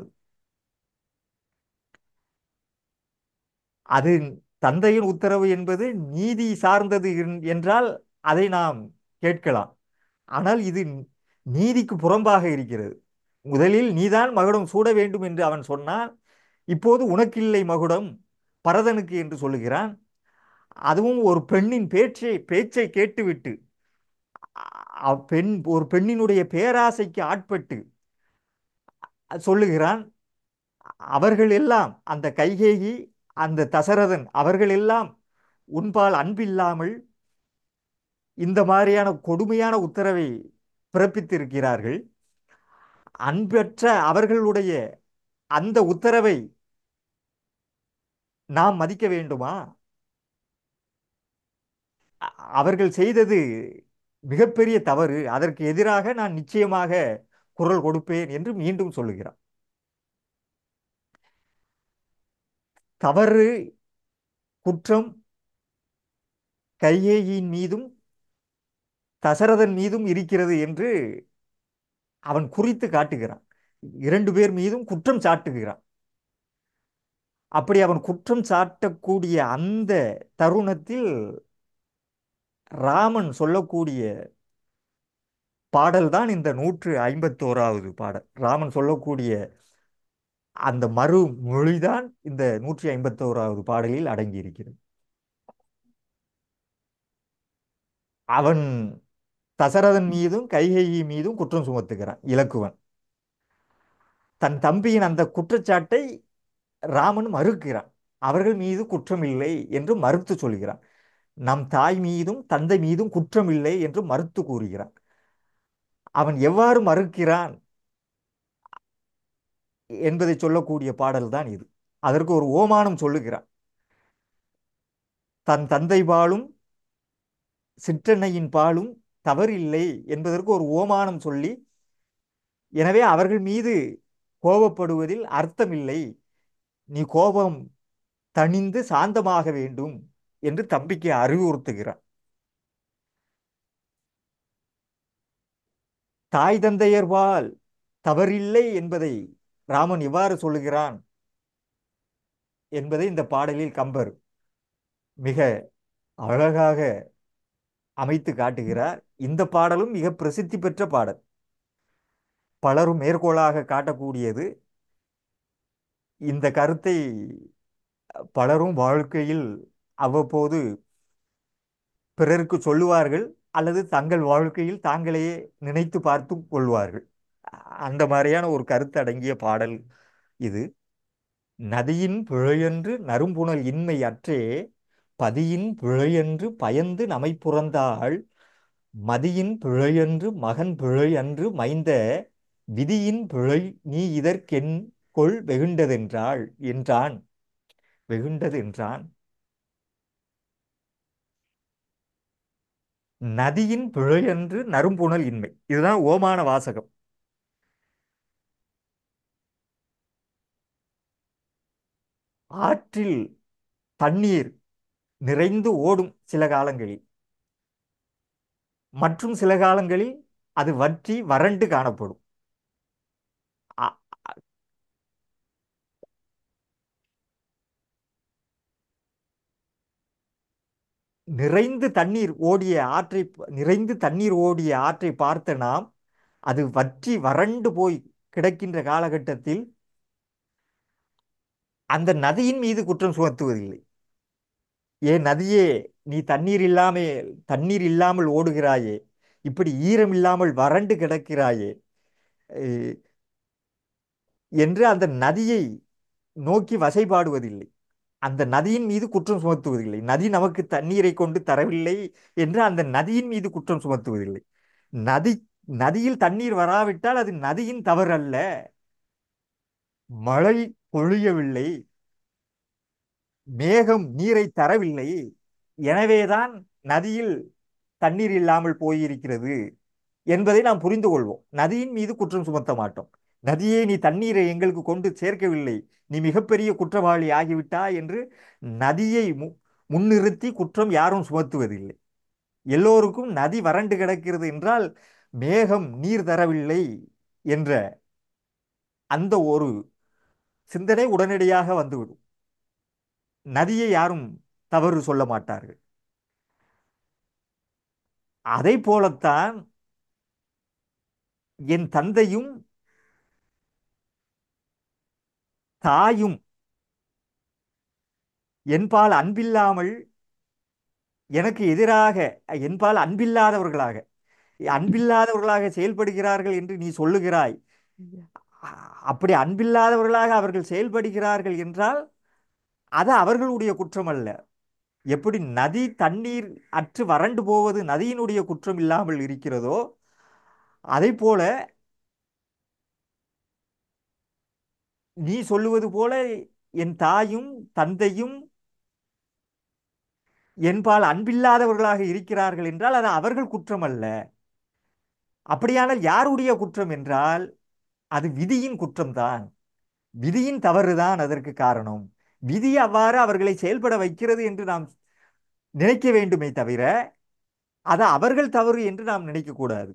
அது தந்தையின் உத்தரவு என்பது நீதி சார்ந்தது என்- என்றால் அதை நாம் கேட்கலாம் ஆனால் இது நீதிக்கு புறம்பாக இருக்கிறது முதலில் நீதான் மகுடம் சூட வேண்டும் என்று அவன் சொன்னான் இப்போது உனக்கில்லை மகுடம் பரதனுக்கு என்று சொல்லுகிறான் அதுவும் ஒரு பெண்ணின் பேச்சை பேச்சை கேட்டுவிட்டு அ- பெண் ஒரு பெண்ணினுடைய பேராசைக்கு ஆட்பட்டு சொல்லுகிறான் அவர்கள் எல்லாம் அந்த கைகேயி அந்த தசரதன் அவர்கள் எல்லாம் உன்பால் அன்பில்லாமல் இந்த மாதிரியான கொடுமையான உத்தரவை பிறப்பித்திருக்கிறார்கள் அன்பற்ற அவர்களுடைய அந்த உத்தரவை நாம் மதிக்க வேண்டுமா அ- அவர்கள் செய்தது மிகப்பெரிய தவறு அதற்கு எதிராக நான் நிச்சயமாக குரல் கொடுப்பேன் என்று மீண்டும் சொல்லுகிறான் தவறு குற்றம் கைகேயின் மீதும் தசரதன் மீதும் இருக்கிறது என்று அவன் குறித்து காட்டுகிறான் இரண்டு பேர் மீதும் குற்றம் சாட்டுகிறான் அப்படி அவன் குற்றம் சாட்டக்கூடிய அந்த தருணத்தில் ராமன் சொல்லக்கூடிய பாடல் தான் இந்த நூற்று ஐம்பத்தோராவது பாடல் ராமன் சொல்லக்கூடிய அந்த மறு மொழிதான் இந்த நூற்றி ஐம்பத்தோராவது பாடலில் அடங்கியிருக்கிறது அவன் தசரதன் மீதும் கைகேயி மீதும் குற்றம் சுமத்துகிறான் இலக்குவன் தன் தம்பியின் அந்த குற்றச்சாட்டை ராமன் மறுக்கிறான் அவர்கள் மீது குற்றம் இல்லை என்று மறுத்து சொல்கிறான் நம் தாய் மீதும் தந்தை மீதும் குற்றம் இல்லை என்று மறுத்து கூறுகிறான் அவன் எவ்வாறு மறுக்கிறான் என்பதை சொல்லக்கூடிய பாடல்தான் இது அதற்கு ஒரு ஓமானம் சொல்லுகிறான் தன் தந்தை பாலும் சிற்றன்னையின் பாலும் தவறில்லை என்பதற்கு ஒரு ஓமானம் சொல்லி எனவே அவர்கள் மீது கோபப்படுவதில் அர்த்தமில்லை நீ கோபம் தணிந்து சாந்தமாக வேண்டும் என்று தம்பிக்கு அறிவுறுத்துகிறான் தாய் தந்தையர்பால் தவறில்லை என்பதை ராமன் எவ்வாறு சொல்லுகிறான் என்பதை இந்த பாடலில் கம்பர் மிக அழகாக அமைத்து காட்டுகிறார் இந்த பாடலும் மிக பிரசித்தி பெற்ற பாடல் பலரும் மேற்கோளாக காட்டக்கூடியது இந்த கருத்தை பலரும் வாழ்க்கையில் அவ்வப்போது பிறருக்கு சொல்லுவார்கள் அல்லது தங்கள் வாழ்க்கையில் தாங்களே நினைத்து பார்த்து கொள்வார்கள் அந்த மாதிரியான ஒரு கருத்து அடங்கிய பாடல் இது நதியின் பிழையன்று நறும்புணல் இன்மை அற்றே பதியின் பிழையன்று பயந்து நமை புறந்தாள் மதியின் பிழையன்று மகன் பிழை அன்று மைந்த விதியின் பிழை நீ இதற்கென் கொள் வெகுண்டதென்றாள் என்றான் வெகுண்டது என்றான் நதியின் பிழையன்று நறும்புணல் இன்மை இதுதான் ஓமான வாசகம் ஆற்றில் தண்ணீர் நிறைந்து ஓடும் சில காலங்களில் மற்றும் சில காலங்களில் அது வற்றி வறண்டு காணப்படும் அ- நிறைந்து தண்ணீர் ஓடிய ஆற்றை நிறைந்து தண்ணீர் ஓடிய ஆற்றை பார்த்த நாம் அது வற்றி வறண்டு போய் கிடக்கின்ற காலகட்டத்தில் அந்த நதியின் மீது குற்றம் சுமத்துவதில்லை ஏன் நதியே நீ தண்ணீர் இல்லாமல் தண்ணீர் இல்லாமல் ஓடுகிறாயே இப்படி ஈரம் இல்லாமல் வறண்டு கிடக்கிறாயே அஹ், என்று அந்த நதியை நோக்கி வசைபாடுவதில்லை அந்த நதியின் மீது குற்றம் சுமத்துவதில்லை நதி நமக்கு தண்ணீரை கொண்டு தரவில்லை என்று அந்த நதியின் மீது குற்றம் சுமத்துவதில்லை நதி நதியில் தண்ணீர் வராவிட்டால் அது நதியின் தவறு அல்ல மழை பொழியவில்லை மேகம் நீரை தரவில்லை எனவேதான் நதியில் தண்ணீர் இல்லாமல் போயிருக்கிறது என்பதை நாம் புரிந்து கொள்வோம் நதியின் மீது குற்றம் சுமத்த மாட்டோம் நதியே நீ தண்ணீரை எங்களுக்கு கொண்டு சேர்க்கவில்லை நீ மிகப்பெரிய குற்றவாளி ஆகிவிட்டாய் என்று நதியை மு முன்னிறுத்தி குற்றம் யாரும் சுமத்துவதில்லை எல்லோருக்கும் நதி வறண்டு கிடக்கிறது என்றால் மேகம் நீர் தரவில்லை என்ற அந்த ஒரு சிந்தனை உடனடியாக வந்துவிடும் நதியை யாரும் தவறு சொல்ல மாட்டார்கள் அதை போலத்தான் என் தந்தையும் தாயும் என்பால் அன்பில்லாமல் எனக்கு எதிராக என்பால் அன்பில்லாதவர்களாக அன்பில்லாதவர்களாக செயல்படுகிறார்கள் என்று நீ சொல்லுகிறாய் அ- அப்படி அன்பில்லாதவர்களாக அவர்கள் செயல்படுகிறார்கள் என்றால் அது அவர்களுடைய குற்றம் அல்ல எப்படி நதி தண்ணீர் அற்று வறண்டு போவது நதியினுடைய குற்றம் இல்லாமல் இருக்கிறதோ அதை போல நீ சொல்லுவது போல என் தாயும் தந்தையும் என்பால் அன்பில்லாதவர்களாக இருக்கிறார்கள் என்றால் அது அவர்கள் குற்றம் அல்ல அப்படியானால் யாருடைய குற்றம் என்றால் அது விதியின் குற்றம்தான் விதியின் தவறுதான் அதற்கு காரணம் விதி அவ்வாறு அவர்களை செயல்பட வைக்கிறது என்று நாம் நினைக்க வேண்டுமே தவிர அது அவர்கள் தவறு என்று நாம் நினைக்கக்கூடாது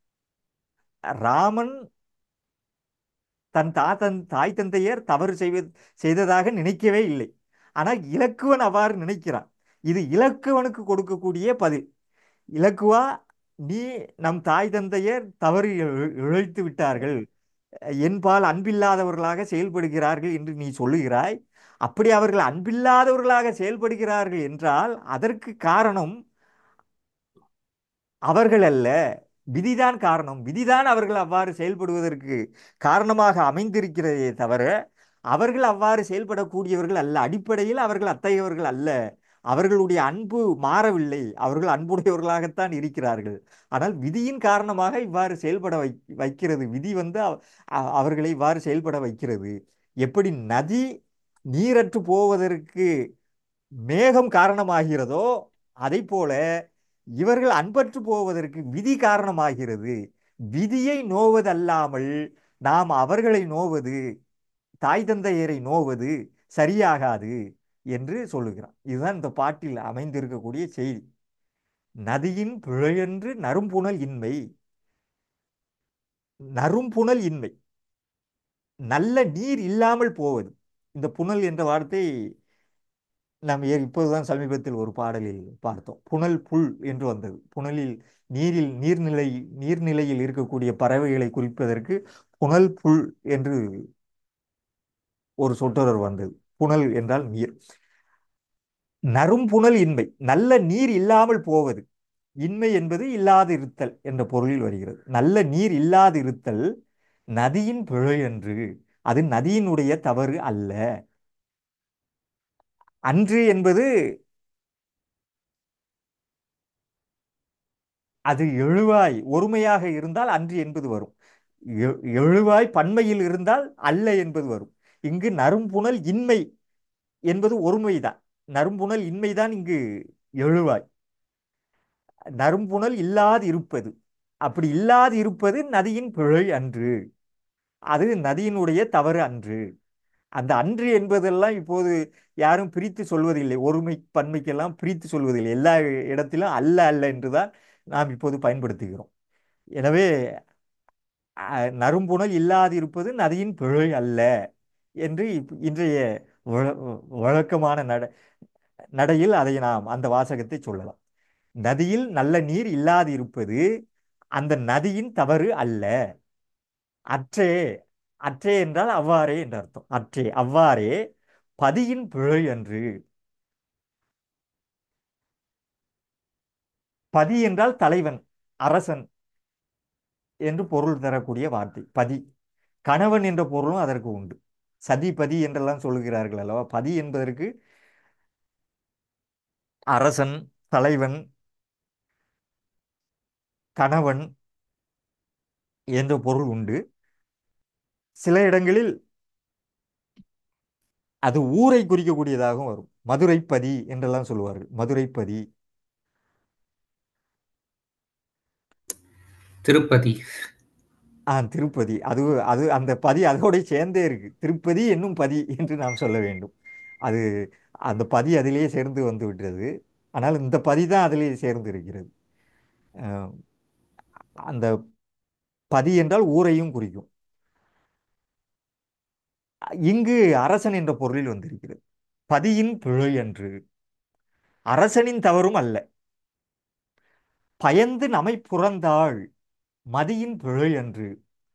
ராமன் தன் தா தன் தாய் தந்தையர் தவறு செய்வது செய்ததாக நினைக்கவே இல்லை ஆனால் இலக்குவன் அவ்வாறு நினைக்கிறான் இது இலக்குவனுக்கு கொடுக்கக்கூடிய பதில் இலக்குவா நீ நம் தாய் தந்தையர் தவறு இழ- இழைத்து விட்டார்கள் என்பால் அன்பில்லாதவர்களாக செயல்படுகிறார்கள் என்று நீ சொல்லுகிறாய் அப்படி அவர்கள் அன்பில்லாதவர்களாக செயல்படுகிறார்கள் என்றால் அதற்கு காரணம் அவர்கள் அல்ல விதிதான் காரணம் விதிதான் அவர்கள் அவ்வாறு செயல்படுவதற்கு காரணமாக அமைந்திருக்கிறதே தவிர அவர்கள் அவ்வாறு செயல்படக்கூடியவர்கள் அல்ல அடிப்படையில் அவர்கள் அத்தகையவர்கள் அல்ல அவர்களுடைய அன்பு மாறவில்லை அவர்கள் அன்புடையவர்களாகத்தான் இருக்கிறார்கள் ஆனால் விதியின் காரணமாக இவ்வாறு செயல்பட வை வைக்கிறது விதி வந்து அவ- அ- அவர்களை இவ்வாறு செயல்பட வைக்கிறது எப்படி நதி நீரற்று போவதற்கு மேகம் காரணமாகிறதோ அதை போல இவர்கள் அன்பற்று போவதற்கு விதி காரணமாகிறது விதியை நோவதல்லாமல் நாம் அவர்களை நோவது தாய் தந்தையரை நோவது சரியாகாது என்று சொல்லுகிறான் இதுதான் இந்த பாட்டில் அமைந்திருக்கக்கூடிய செய்தி நதியின் பிழையென்று நறும்புணல் இன்மை நறும்புணல் இன்மை நல்ல நீர் இல்லாமல் போவது இந்த புனல் என்ற வார்த்தை நாம் ஏ- இப்போதுதான் சமீபத்தில் ஒரு பாடலில் பார்த்தோம் புனல் புல் என்று வந்தது புனலில் நீரில் நீர்நிலை நீர்நிலையில் இருக்கக்கூடிய பறவைகளை குறிப்பதற்கு புனல் புல் என்று ஒரு சொற்றொடர் வந்தது புனல் என்றால் நீர் நறும்புணல் இன்மை நல்ல நீர் இல்லாமல் போவது இன்மை என்பது இல்லாதிருத்தல் என்ற பொருளில் வருகிறது நல்ல நீர் இல்லாதிருத்தல் நதியின் பிழை என்று அது நதியினுடைய தவறு அல்ல அன்று என்பது அது எழுவாய் ஒருமையாக இருந்தால் அன்று என்பது வரும் எ- எழுவாய் பன்மையில் இருந்தால் அல்ல என்பது வரும் இங்கு நறும்புணல் இன்மை என்பது ஒருமைதான் நறும்புணல் இன்மைதான் இங்கு எழுவாய் நறும்புணல் இல்லாது இருப்பது அப்படி இல்லாது இருப்பது நதியின் பிழை அன்று அது நதியினுடைய தவறு அன்று அந்த அன்று என்பதெல்லாம் இப்போது யாரும் பிரித்து சொல்வதில்லை ஒருமை பன்மைக்கெல்லாம் பிரித்து சொல்வதில்லை எல்லா இடத்திலும் அல்ல அல்ல என்றுதான் நாம் இப்போது பயன்படுத்துகிறோம் எனவே அஹ், நறும்புணல் இல்லாதிருப்பது நதியின் பிழை அல்ல என்று இப்- இன்றைய வழ- வழக்கமான நட நடையில் அதை நாம் அந்த வாசகத்தை சொல்லலாம் நதியில் நல்ல நீர் இல்லாதிருப்பது அந்த நதியின் தவறு அல்ல அற்றே அற்றே என்றால் அவ்வாறே என்ற அர்த்தம் அற்றே அவ்வாறே பதியின் பிழை அன்று பதி என்றால் தலைவன் அரசன் என்று பொருள் தரக்கூடிய வார்த்தை பதி கணவன் என்ற பொருளும் அதற்கு உண்டு சதி பதி என்றெல்லாம் சொல்லுகிறார்கள் அல்லவா பதி என்பதற்கு அரசன் தலைவன் கணவன் என்ற பொருள் உண்டு சில இடங்களில் அது ஊரை குறிக்கக்கூடியதாகவும் வரும் மதுரைப்பதி என்றெல்லாம் சொல்லுவார்கள் மதுரைப்பதி திருப்பதி ஆ திருப்பதி அது அது அந்த பதி அதோட சேர்ந்தே இருக்கு திருப்பதி என்னும் பதி என்று நாம் சொல்ல வேண்டும் அது அந்த பதி அதிலேயே சேர்ந்து வந்து விட்டது ஆனால் இந்த பதி தான் அதிலேயே சேர்ந்து இருக்கிறது அஹ், அந்த பதி என்றால் ஊரையும் குறிக்கும் இங்கு அரசன் என்ற பொருளில் வந்திருக்கிறது பதியின் பிழை என்று அரசனின் தவறும் அல்ல பயந்து நம்மை புறந்தாள் மதியின் பிழை அன்று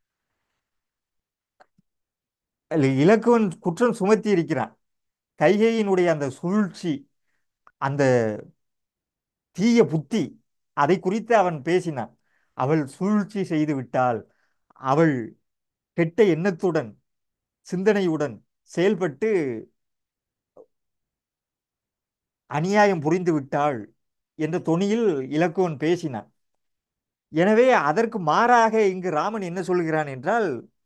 அல்ல, இலக்குவன் குற்றம் சுமத்தி இருக்கிறான் கைகேயினுடைய அந்த சூழ்ச்சி அந்த தீய புத்தி அதை குறித்து அவன் பேசினான் அவள் சூழ்ச்சி செய்து விட்டால் அவள் கெட்ட எண்ணத்துடன் சிந்தனையுடன் செயல்பட்டு அநியாயம் புரிந்து விட்டாள் என்ற தொனியில் இலக்குவன் பேசினான் எனவே அதற்கு மாறாக இங்கு ராமன் என்ன சொல்கிறான் என்றால்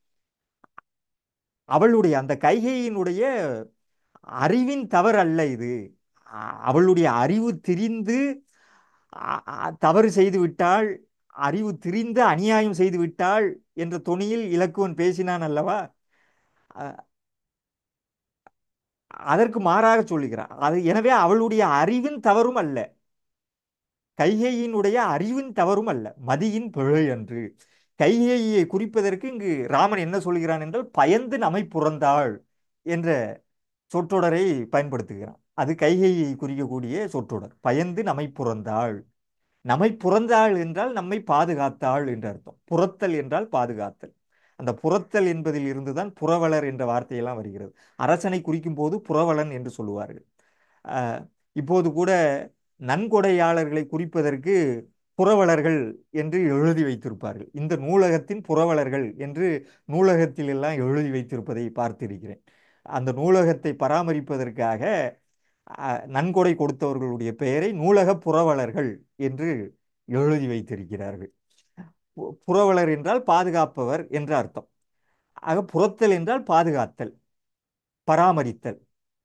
அவளுடைய அந்த கைகையினுடைய அறிவின் தவறு அல்ல இது அ- அவளுடைய அறிவு திரிந்து அ- அ- தவறு செய்து விட்டாள் அறிவு திரிந்து அநியாயம் செய்து விட்டாள் என்ற தொனியில் இலக்குவன் பேசினான் அல்லவா அ- அதற்கு மாறாக சொல்லுகிறான் அது எனவே அவளுடைய அறிவின் தவறும் அல்ல கைகேயினுடைய அறிவின் தவறும் அல்ல மதியின் பிழை அன்று கைகேயியை குறிப்பதற்கு இங்கு ராமன் என்ன சொல்கிறான் என்றால் பயந்து நம்மை புறந்தாள் என்ற சொற்றொடரை பயன்படுத்துகிறான் அது கைகேயியை குறிக்கக்கூடிய சொற்றொடர் பயந்து நம்மை புறந்தாள் நம்மை புறந்தாள் என்றால் நம்மை பாதுகாத்தாள் என்று அர்த்தம் புறத்தல் என்றால் பாதுகாத்தல் அந்த புறத்தல் என்பதில் இருந்துதான் புறவலர் என்ற வார்த்தையெல்லாம் வருகிறது அரசனை குறிக்கும் போது புறவலன் என்று சொல்லுவார்கள் ஆஹ் இப்போது கூட நன்கொடையாளர்களை குறிப்பதற்கு புறவலர்கள் என்று எழுதி வைத்திருப்பார்கள் இந்த நூலகத்தின் புறவலர்கள் என்று நூலகத்தில் எல்லாம் எழுதி வைத்திருப்பதை பார்த்திருக்கிறேன் அந்த நூலகத்தை பராமரிப்பதற்காக அஹ், நன்கொடை கொடுத்தவர்களுடைய பெயரை நூலக புறவலர்கள் என்று எழுதி வைத்திருக்கிறார்கள் பு- புறவலர் என்றால் பாதுகாப்பவர் என்ற அர்த்தம் ஆக புறத்தல் என்றால் பாதுகாத்தல் பராமரித்தல்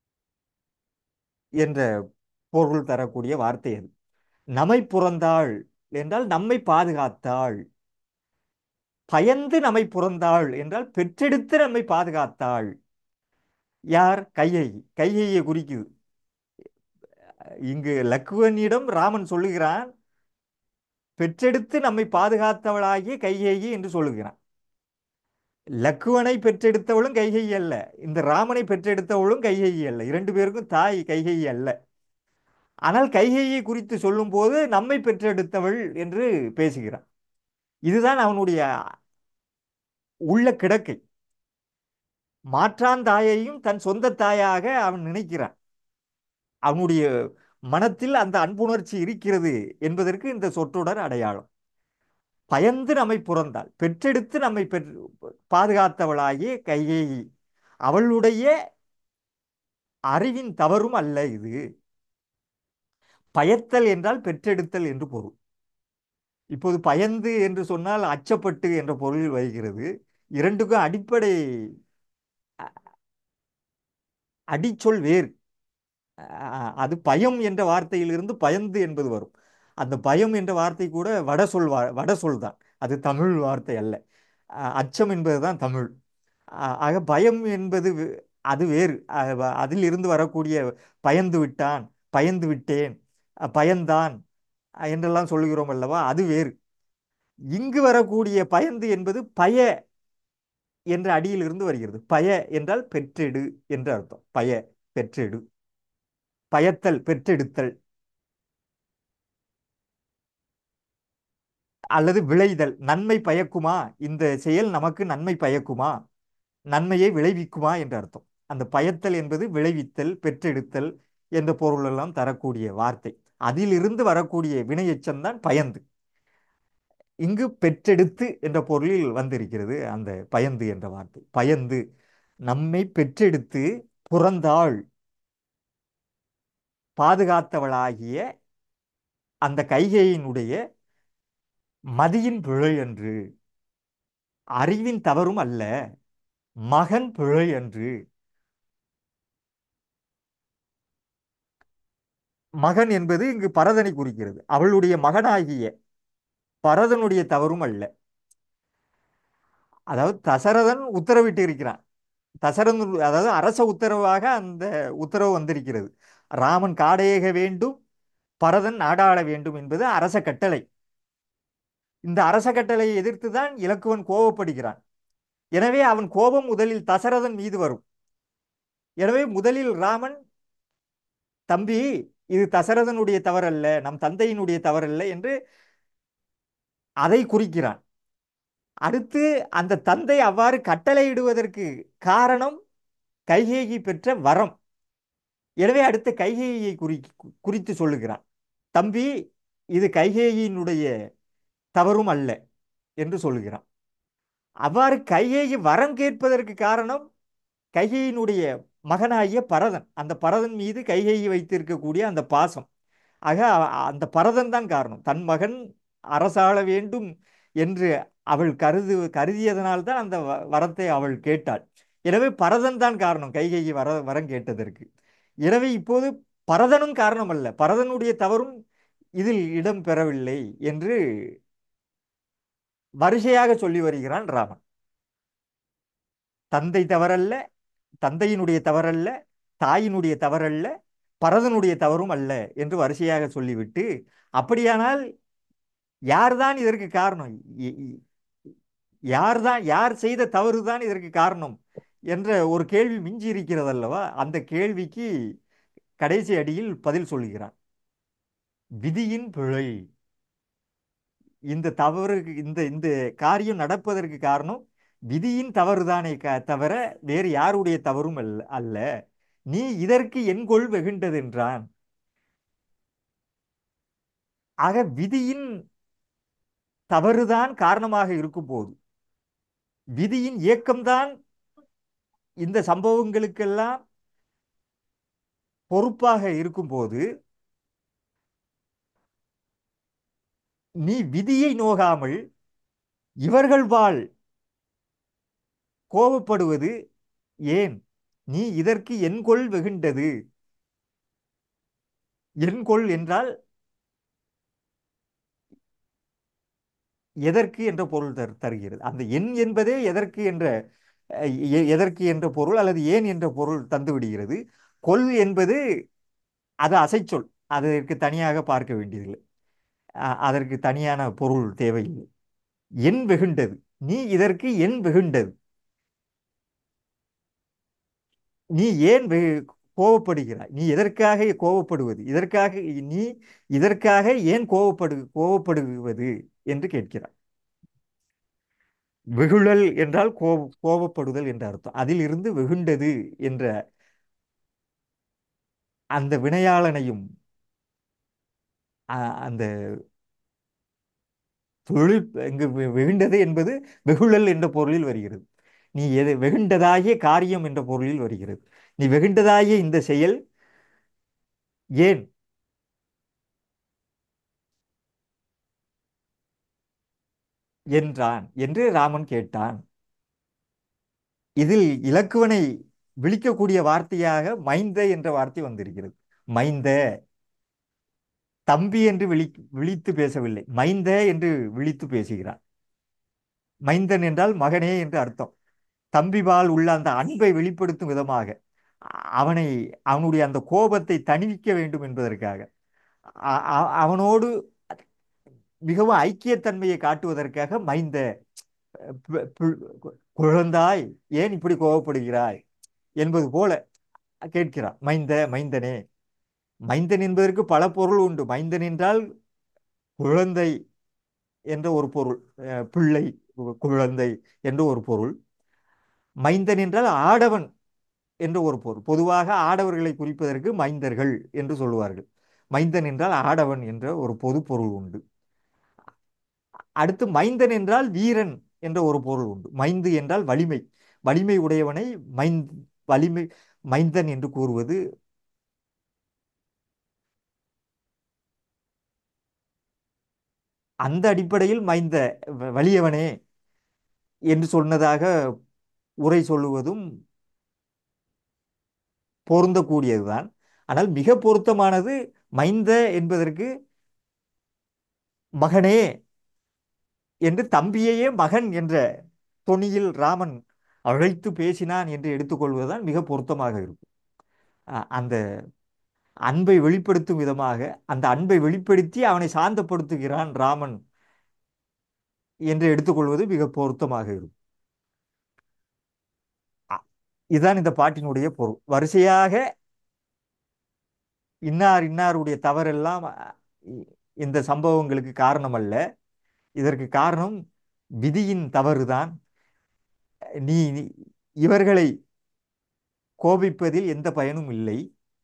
என்ற பொருள் தரக்கூடிய வார்த்தை அது நம்மை புறந்தாள் என்றால் நம்மை பாதுகாத்தாள் பயந்து நம்மை புறந்தாள் என்றால் பெற்றெடுத்து நம்மை பாதுகாத்தாள் யார் கையை கையையை குறிக்குது இங்கு லக்குவனிடம் ராமன் சொல்லுகிறான் பெற்றெடுத்து நம்மை பாதுகாத்தவளாகிய கைகேயி என்று சொல்லுகிறான் லக்குவனை பெற்றெடுத்தவளும் கைகேயி அல்ல இந்த ராமனை பெற்றெடுத்தவளும் கைகேயி அல்ல இரண்டு பேருக்கும் தாய் கைகேயி அல்ல ஆனால் கைகேயை குறித்து சொல்லும்போது நம்மை பெற்றெடுத்தவள் என்று பேசுகிறான் இதுதான் அவனுடைய உள்ள கிடக்கை மாற்றான் தாயையும் தன் சொந்த தாயாக அவன் நினைக்கிறான் அவனுடைய மனத்தில் அந்த அன்புணர்ச்சி இருக்கிறது என்பதற்கு இந்த சொற்றொடர் அடையாளம் பயந்து நம்மை புறந்தாள் பெற்றெடுத்து நம்மை பெற் பாதுகாத்தவளாகிய கைகேயி அவளுடைய அறிவின் தவறும் அல்ல இது பயத்தல் என்றால் பெற்றெடுத்தல் என்று பொருள் இப்போது பயந்து என்று சொன்னால் அச்சப்பட்டு என்ற பொருளில் வருகிறது இரண்டுக்கும் அடிப்படை அ- அடிச்சொல் வேறு அ- அது பயம் என்ற வார்த்தையிலிருந்து பயந்து என்பது வரும் அந்த பயம் என்ற வார்த்தை கூட வட சொல் வா வட சொல் தான் அது தமிழ் வார்த்தை அல்ல அ- அச்சம் என்பதுதான் தமிழ் அ- ஆக பயம் என்பது வே- அது வேறு அ- வ- அதிலிருந்து வரக்கூடிய பயந்து விட்டான் பயந்து விட்டேன் அ, பயந்தான் அ, என்றெல்லாம் சொல்லுகிறோம் அல்லவா அது வேறு இங்கு வரக்கூடிய பயந்து என்பது பய என்ற அடியிலிருந்து வருகிறது பய என்றால் பெற்றெடு என்று அர்த்தம் பய பெற்றெடு பயத்தல் பெற்றெடுத்தல் அல்லது விளைதல் நன்மை பயக்குமா இந்த செயல் நமக்கு நன்மை பயக்குமா நன்மையை விளைவிக்குமா என்ற அர்த்தம் அந்த பயத்தல் என்பது விளைவித்தல் பெற்றெடுத்தல் என்ற பொருளெல்லாம் தரக்கூடிய வார்த்தை அதிலிருந்து வரக்கூடிய வினையெச்சம்தான் பயந்து இங்கு பெற்றெடுத்து என்ற பொருளில் வந்திருக்கிறது அந்த பயந்து என்ற வார்த்தை பயந்து நம்மை பெற்றெடுத்து புறந்தாள் பாதுகாத்தவளாகிய அந்த கைகையினுடைய மதியின் பிழை என்று அறிவின் தவறும் அல்ல மகன் பிழை என்று மகன் என்பது இங்கு பரதனை குறிக்கிறது அவளுடைய மகனாகிய பரதனுடைய தவறும் அல்ல அதாவது தசரதன் உத்தரவிட்டு இருக்கிறான் தசரதன் அதாவது அரச உத்தரவாக அந்த உத்தரவு வந்திருக்கிறது ராமன் காடையேக வேண்டும் பரதன் நாடாள வேண்டும் என்பது அரச கட்டளை இந்த அரச கட்டளையை எதிர்த்து தான் இலக்குவன் கோபப்படுகிறான் எனவே அவன் கோபம் முதலில் தசரதன் மீது வரும் எனவே முதலில் ராமன் தம்பி இது தசரதனுடைய தவறல்ல நம் தந்தையினுடைய தவறல்ல என்று அதை குறிக்கிறான் அடுத்து அந்த தந்தை அவ்வாறு கட்டளையிடுவதற்கு காரணம் கைகேயி பெற்ற வரம் எனவே அடுத்த கைகேயியை குறி குறித்து சொல்லுகிறான் தம்பி இது கைகேயினுடைய தவறும் அல்ல என்று சொல்லுகிறான் அவ்வாறு கைகேயி வரம் கேட்பதற்கு காரணம் கைகேயினுடைய மகனாகிய பரதன் அந்த பரதன் மீது கைகேயி வைத்திருக்கக்கூடிய அந்த பாசம் ஆக அ- அந்த பரதன் தான் காரணம் தன் மகன் அரசாள வேண்டும் என்று அவள் கருது கருதியதனால்தான் அந்த வ- வரத்தை அவள் கேட்டாள் எனவே பரதன் தான் காரணம் கைகேயி வர வரம் கேட்டதற்கு எனவே இப்போது பரதனும் காரணம் அல்ல பரதனுடைய தவறும் இதில் இடம் பெறவில்லை என்று வரிசையாக சொல்லி வருகிறான் ராமன் தந்தை தவறல்ல தந்தையினுடைய தவறல்ல தாயினுடைய தவறல்ல பரதனுடைய தவறும் அல்ல என்று வரிசையாக சொல்லிவிட்டு அப்படியானால் யார்தான் இதற்கு காரணம் இ- இ- யார்தான் யார் செய்த தவறுதான் இதற்கு காரணம் என்ற ஒரு கேள்வி மிஞ்சி இருக்கிறது அல்லவா அந்த கேள்விக்கு கடைசி அடியில் பதில் சொல்கிறான் விதியின் பிழை இந்த தவறு இந்த இந்த காரியம் நடப்பதற்கு காரணம் விதியின் தவறுதானே க தவிர வேறு யாருடைய தவறும் அல்ல அல்ல நீ இதற்கு என்கொள் வெகுண்டதென்றான் ஆக விதியின் தவறுதான் காரணமாக இருக்கும்போது விதியின் இயக்கம்தான் இந்த சம்பவங்களுக்கெல்லாம் பொறுப்பாக இருக்கும்போது நீ விதியை நோகாமல் இவர்கள் வாழ் கோபப்படுவது ஏன் நீ இதற்கு என்கொள் வெகுண்டது என்கொள் என்றால் எதற்கு என்ற பொருள் தரு தருகிறது அந்த எண் என்பதே எதற்கு என்ற அஹ், எ- எதற்கு என்ற பொருள் அல்லது ஏன் என்ற பொருள் தந்து விடுகிறது கொல் என்பது அது அசைச்சொல் அதற்கு தனியாக பார்க்க வேண்டியதில்லை அ- அதற்கு தனியான பொருள் தேவையில்லை என் வெகுண்டது நீ இதற்கு என் வெகுண்டது நீ ஏன் வெ- கோபப்படுகிறாய் நீ எதற்காக கோபப்படுவது இதற்காக நீ இதற்காக ஏன் கோபப்படு கோபப்படுவது என்று கேட்கிறார் வெகுழல் என்றால் கோப கோபப்படுதல் என்ற அர்த்தம் அதில் இருந்து வெகுண்டது என்ற அந்த வினையாளனையும் அ- அந்த தொழில் இங்கு வெ- வெகுண்டது என்பது வெகுழல் என்ற பொருளில் வருகிறது நீ எது வெகுண்டதாகிய காரியம் என்ற பொருளில் வருகிறது நீ வெகுண்டதாகிய இந்த செயல் ஏன் என்றான் என்று ராமன் கேட்டான் இதில் இலக்குவனை விழிக்கக்கூடிய வார்த்தையாக மைந்த என்ற வார்த்தை வந்திருக்கிறது மைந்த தம்பி என்று விழி விழித்து பேசவில்லை மைந்த என்று விழித்து பேசுகிறான் மைந்தன் என்றால் மகனே என்று அர்த்தம் தம்பிபால் உள்ள அந்த அன்பை வெளிப்படுத்தும் விதமாக அ- அவனை அவனுடைய அந்த கோபத்தை தணிவிக்க வேண்டும் என்பதற்காக அ- அ- அவனோடு மிகவும் ஐக்கியத்தன்மையை காட்டுவதற்காக மைந்த பி- பி- குழந்தாய் ஏன் இப்படி கோபப்படுகிறாய் என்பது போல கேட்கிறான் மைந்த மைந்தனே மைந்தன் என்பதற்கு பல பொருள் உண்டு மைந்தன் என்றால் குழந்தை என்ற ஒரு பொருள் அஹ் பிள்ளை கு- குழந்தை என்ற ஒரு பொருள் மைந்தன் என்றால் ஆடவன் என்ற ஒரு பொருள் பொதுவாக ஆடவர்களை குறிப்பதற்கு மைந்தர்கள் என்று சொல்லுவார்கள் மைந்தன் என்றால் ஆடவன் என்ற ஒரு பொது பொருள் உண்டு அடுத்து மைந்தன் என்றால் வீரன் என்ற ஒரு பொருள் உண்டு மைந்து என்றால் வலிமை வலிமை உடையவனை மைந்த் வலிமை மைந்தன் என்று கூறுவது அந்த அடிப்படையில் மைந்த வ- வலியவனே என்று சொன்னதாக உரை சொல்லுவதும் பொருந்தக்கூடியதுதான் ஆனால் மிக பொருத்தமானது மைந்த என்பதற்கு மகனே என்று தம்பியையே மகன் என்ற தொனியில் ராமன் அழைத்து பேசினான் என்று எடுத்துக்கொள்வதுதான் மிக பொருத்தமாக இருக்கும் அ- அந்த அன்பை வெளிப்படுத்தும் விதமாக அந்த அன்பை வெளிப்படுத்தி அவனை சாந்தப்படுத்துகிறான் ராமன் என்று எடுத்துக்கொள்வது மிக பொருத்தமாக இருக்கும் அ- இதுதான் இந்த பாட்டினுடைய பொருள் வரிசையாக இன்னார் இன்னாருடைய தவறெல்லாம் அ, இ- இந்த சம்பவங்களுக்கு காரணம் அல்ல இதற்கு காரணம் விதியின் தவறுதான் நீ நீ- இவர்களை கோபிப்பதில் எந்த பயனும் இல்லை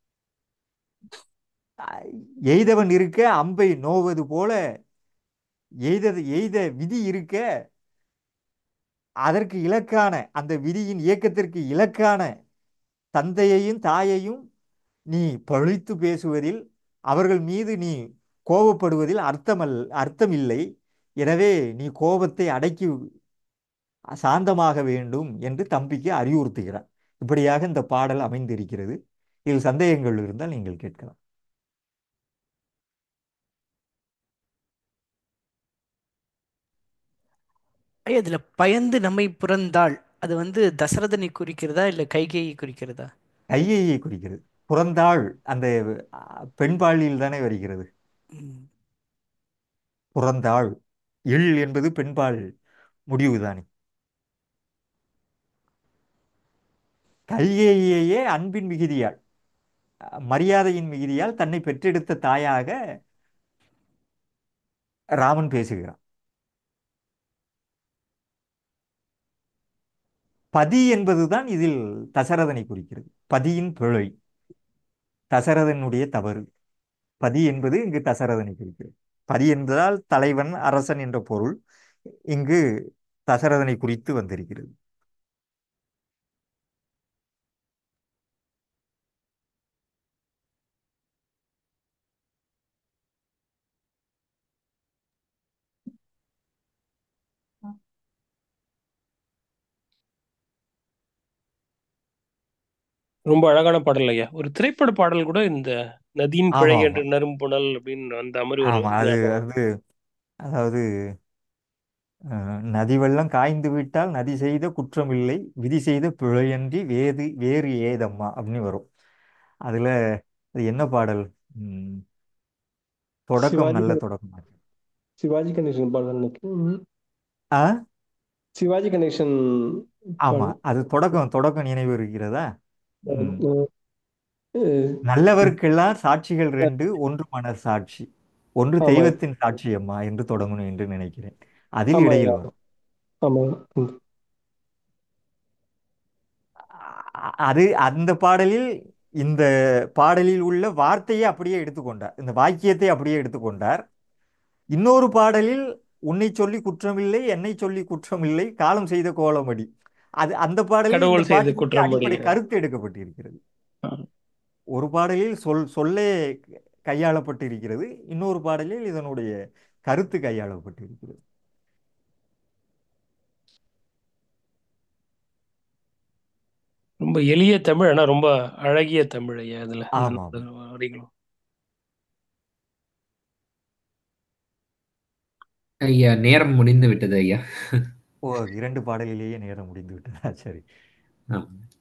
எய்தவன் இருக்க அம்பை நோவது போல எய்தது எய்த விதி இருக்க அதற்கு இலக்கான அந்த விதியின் இயக்கத்திற்கு இலக்கான தந்தையையும் தாயையும் நீ பழித்து பேசுவதில் அவர்கள் மீது நீ கோபப்படுவதில் அர்த்தமல் அர்த்தமில்லை எனவே நீ கோபத்தை அடக்கி சாந்தமாக வேண்டும் என்று தம்பிக்கு அறிவுறுத்துகிறார் இப்படியாக இந்த பாடல் அமைந்திருக்கிறது இதில் சந்தேகங்கள் இருந்தால் நீங்கள் கேட்கலாம் ஐயா இதுல பயந்து நம்மை புறந்தாள் அது வந்து தசரதனை குறிக்கிறதா இல்ல கைகேயை குறிக்கிறதா கையையை குறிக்கிறது புறந்தாள் அந்த அ, பெண்பாலில் தானே வருகிறது ம். புறந்தாள் இல் என்பது பெண்பால் முடிவுதானே கைகேயியையே அன்பின் மிகுதியால் அ, மரியாதையின் மிகுதியால் தன்னை பெற்றெடுத்த தாயாக ராமன் பேசுகிறான் பதி என்பதுதான் இதில் தசரதனை குறிக்கிறது பதியின் பிழை தசரதனுடைய தவறு பதி என்பது இங்கு தசரதனை குறிக்கிறது பதி என்பதால் தலைவன் அரசன் என்ற பொருள் இங்கு தசரதனை குறித்து வந்திருக்கிறது ரொம்ப அழகான பாடல் ஐயா ஒரு திரைப்பட பாடல் கூட இந்த நதியின் பிழை ஆமா என்று ஆமா நறும்புணல் அப்படின்னு அந்த மாதிரி ஒரு ஆமா அது ஞாபகம் அது அதாவது அஹ், நதி வெள்ளம் காய்ந்து விட்டால் நதி செய்த குற்றமில்லை விதி செய்த பிழையன்றி வேது வேறு ஏதம்மா அப்படின்னு வரும் அதுல அது என்ன பாடல் ம், தொடக்கம் சிவாஜி நல்ல கணே- தொடக்கம் சிவாஜி கணேசன் பாடல் நினைக்கிறேன் ஆ சிவாஜி கணேசன் ஆமா பாடல் அது தொடக்கம் தொடக்கம் நினைவு இருக்கிறதா ம். அஹ் நல்லவருக்கெல்லாம் சாட்சிகள் ரெண்டு ஒன்று மனர் சாட்சி ஒன்று ஆமா தெய்வத்தின் சாட்சியம்மா என்று தொடங்கணும் என்று நினைக்கிறேன் அதில் ஆமா இடையில் ஐயா வரும் ஆமா ம். அ- அது அந்த பாடலில் இந்த பாடலில் உள்ள வார்த்தையை அப்படியே எடுத்துக்கொண்டார் இந்த வாக்கியத்தை அப்படியே எடுத்துக்கொண்டார் இன்னொரு பாடலில் உன்னை சொல்லி குற்றமில்லை என்னை சொல்லி குற்றமில்லை காலம் செய்த கோலமடி அது அந்த பாடலில் இந்த கடவுள் செய்த பாட்டினுடைய குற்றம்படி அடிப்படை கருத்து எடுக்கப்பட்டிருக்கிறது ஆ. ஒரு பாடலில் சொல் சொல்லே கையாளப்பட்டிருக்கிறது இன்னொரு பாடலில் இதனுடைய கருத்து கையாளப்பட்டிருக்கிறது ரொம்ப எளிய தமிழ் ஆனா ரொம்ப அழகிய தமிழ் ஐயா இதுல இந்த ஆமா நாலு ஆமா வரிகளும் ஐயா நேரம் முடிந்து விட்டது ஐயா ஓ இரண்டு பாடலிலேயே நேரம் முடிந்து விட்டதா சரி ஆம்.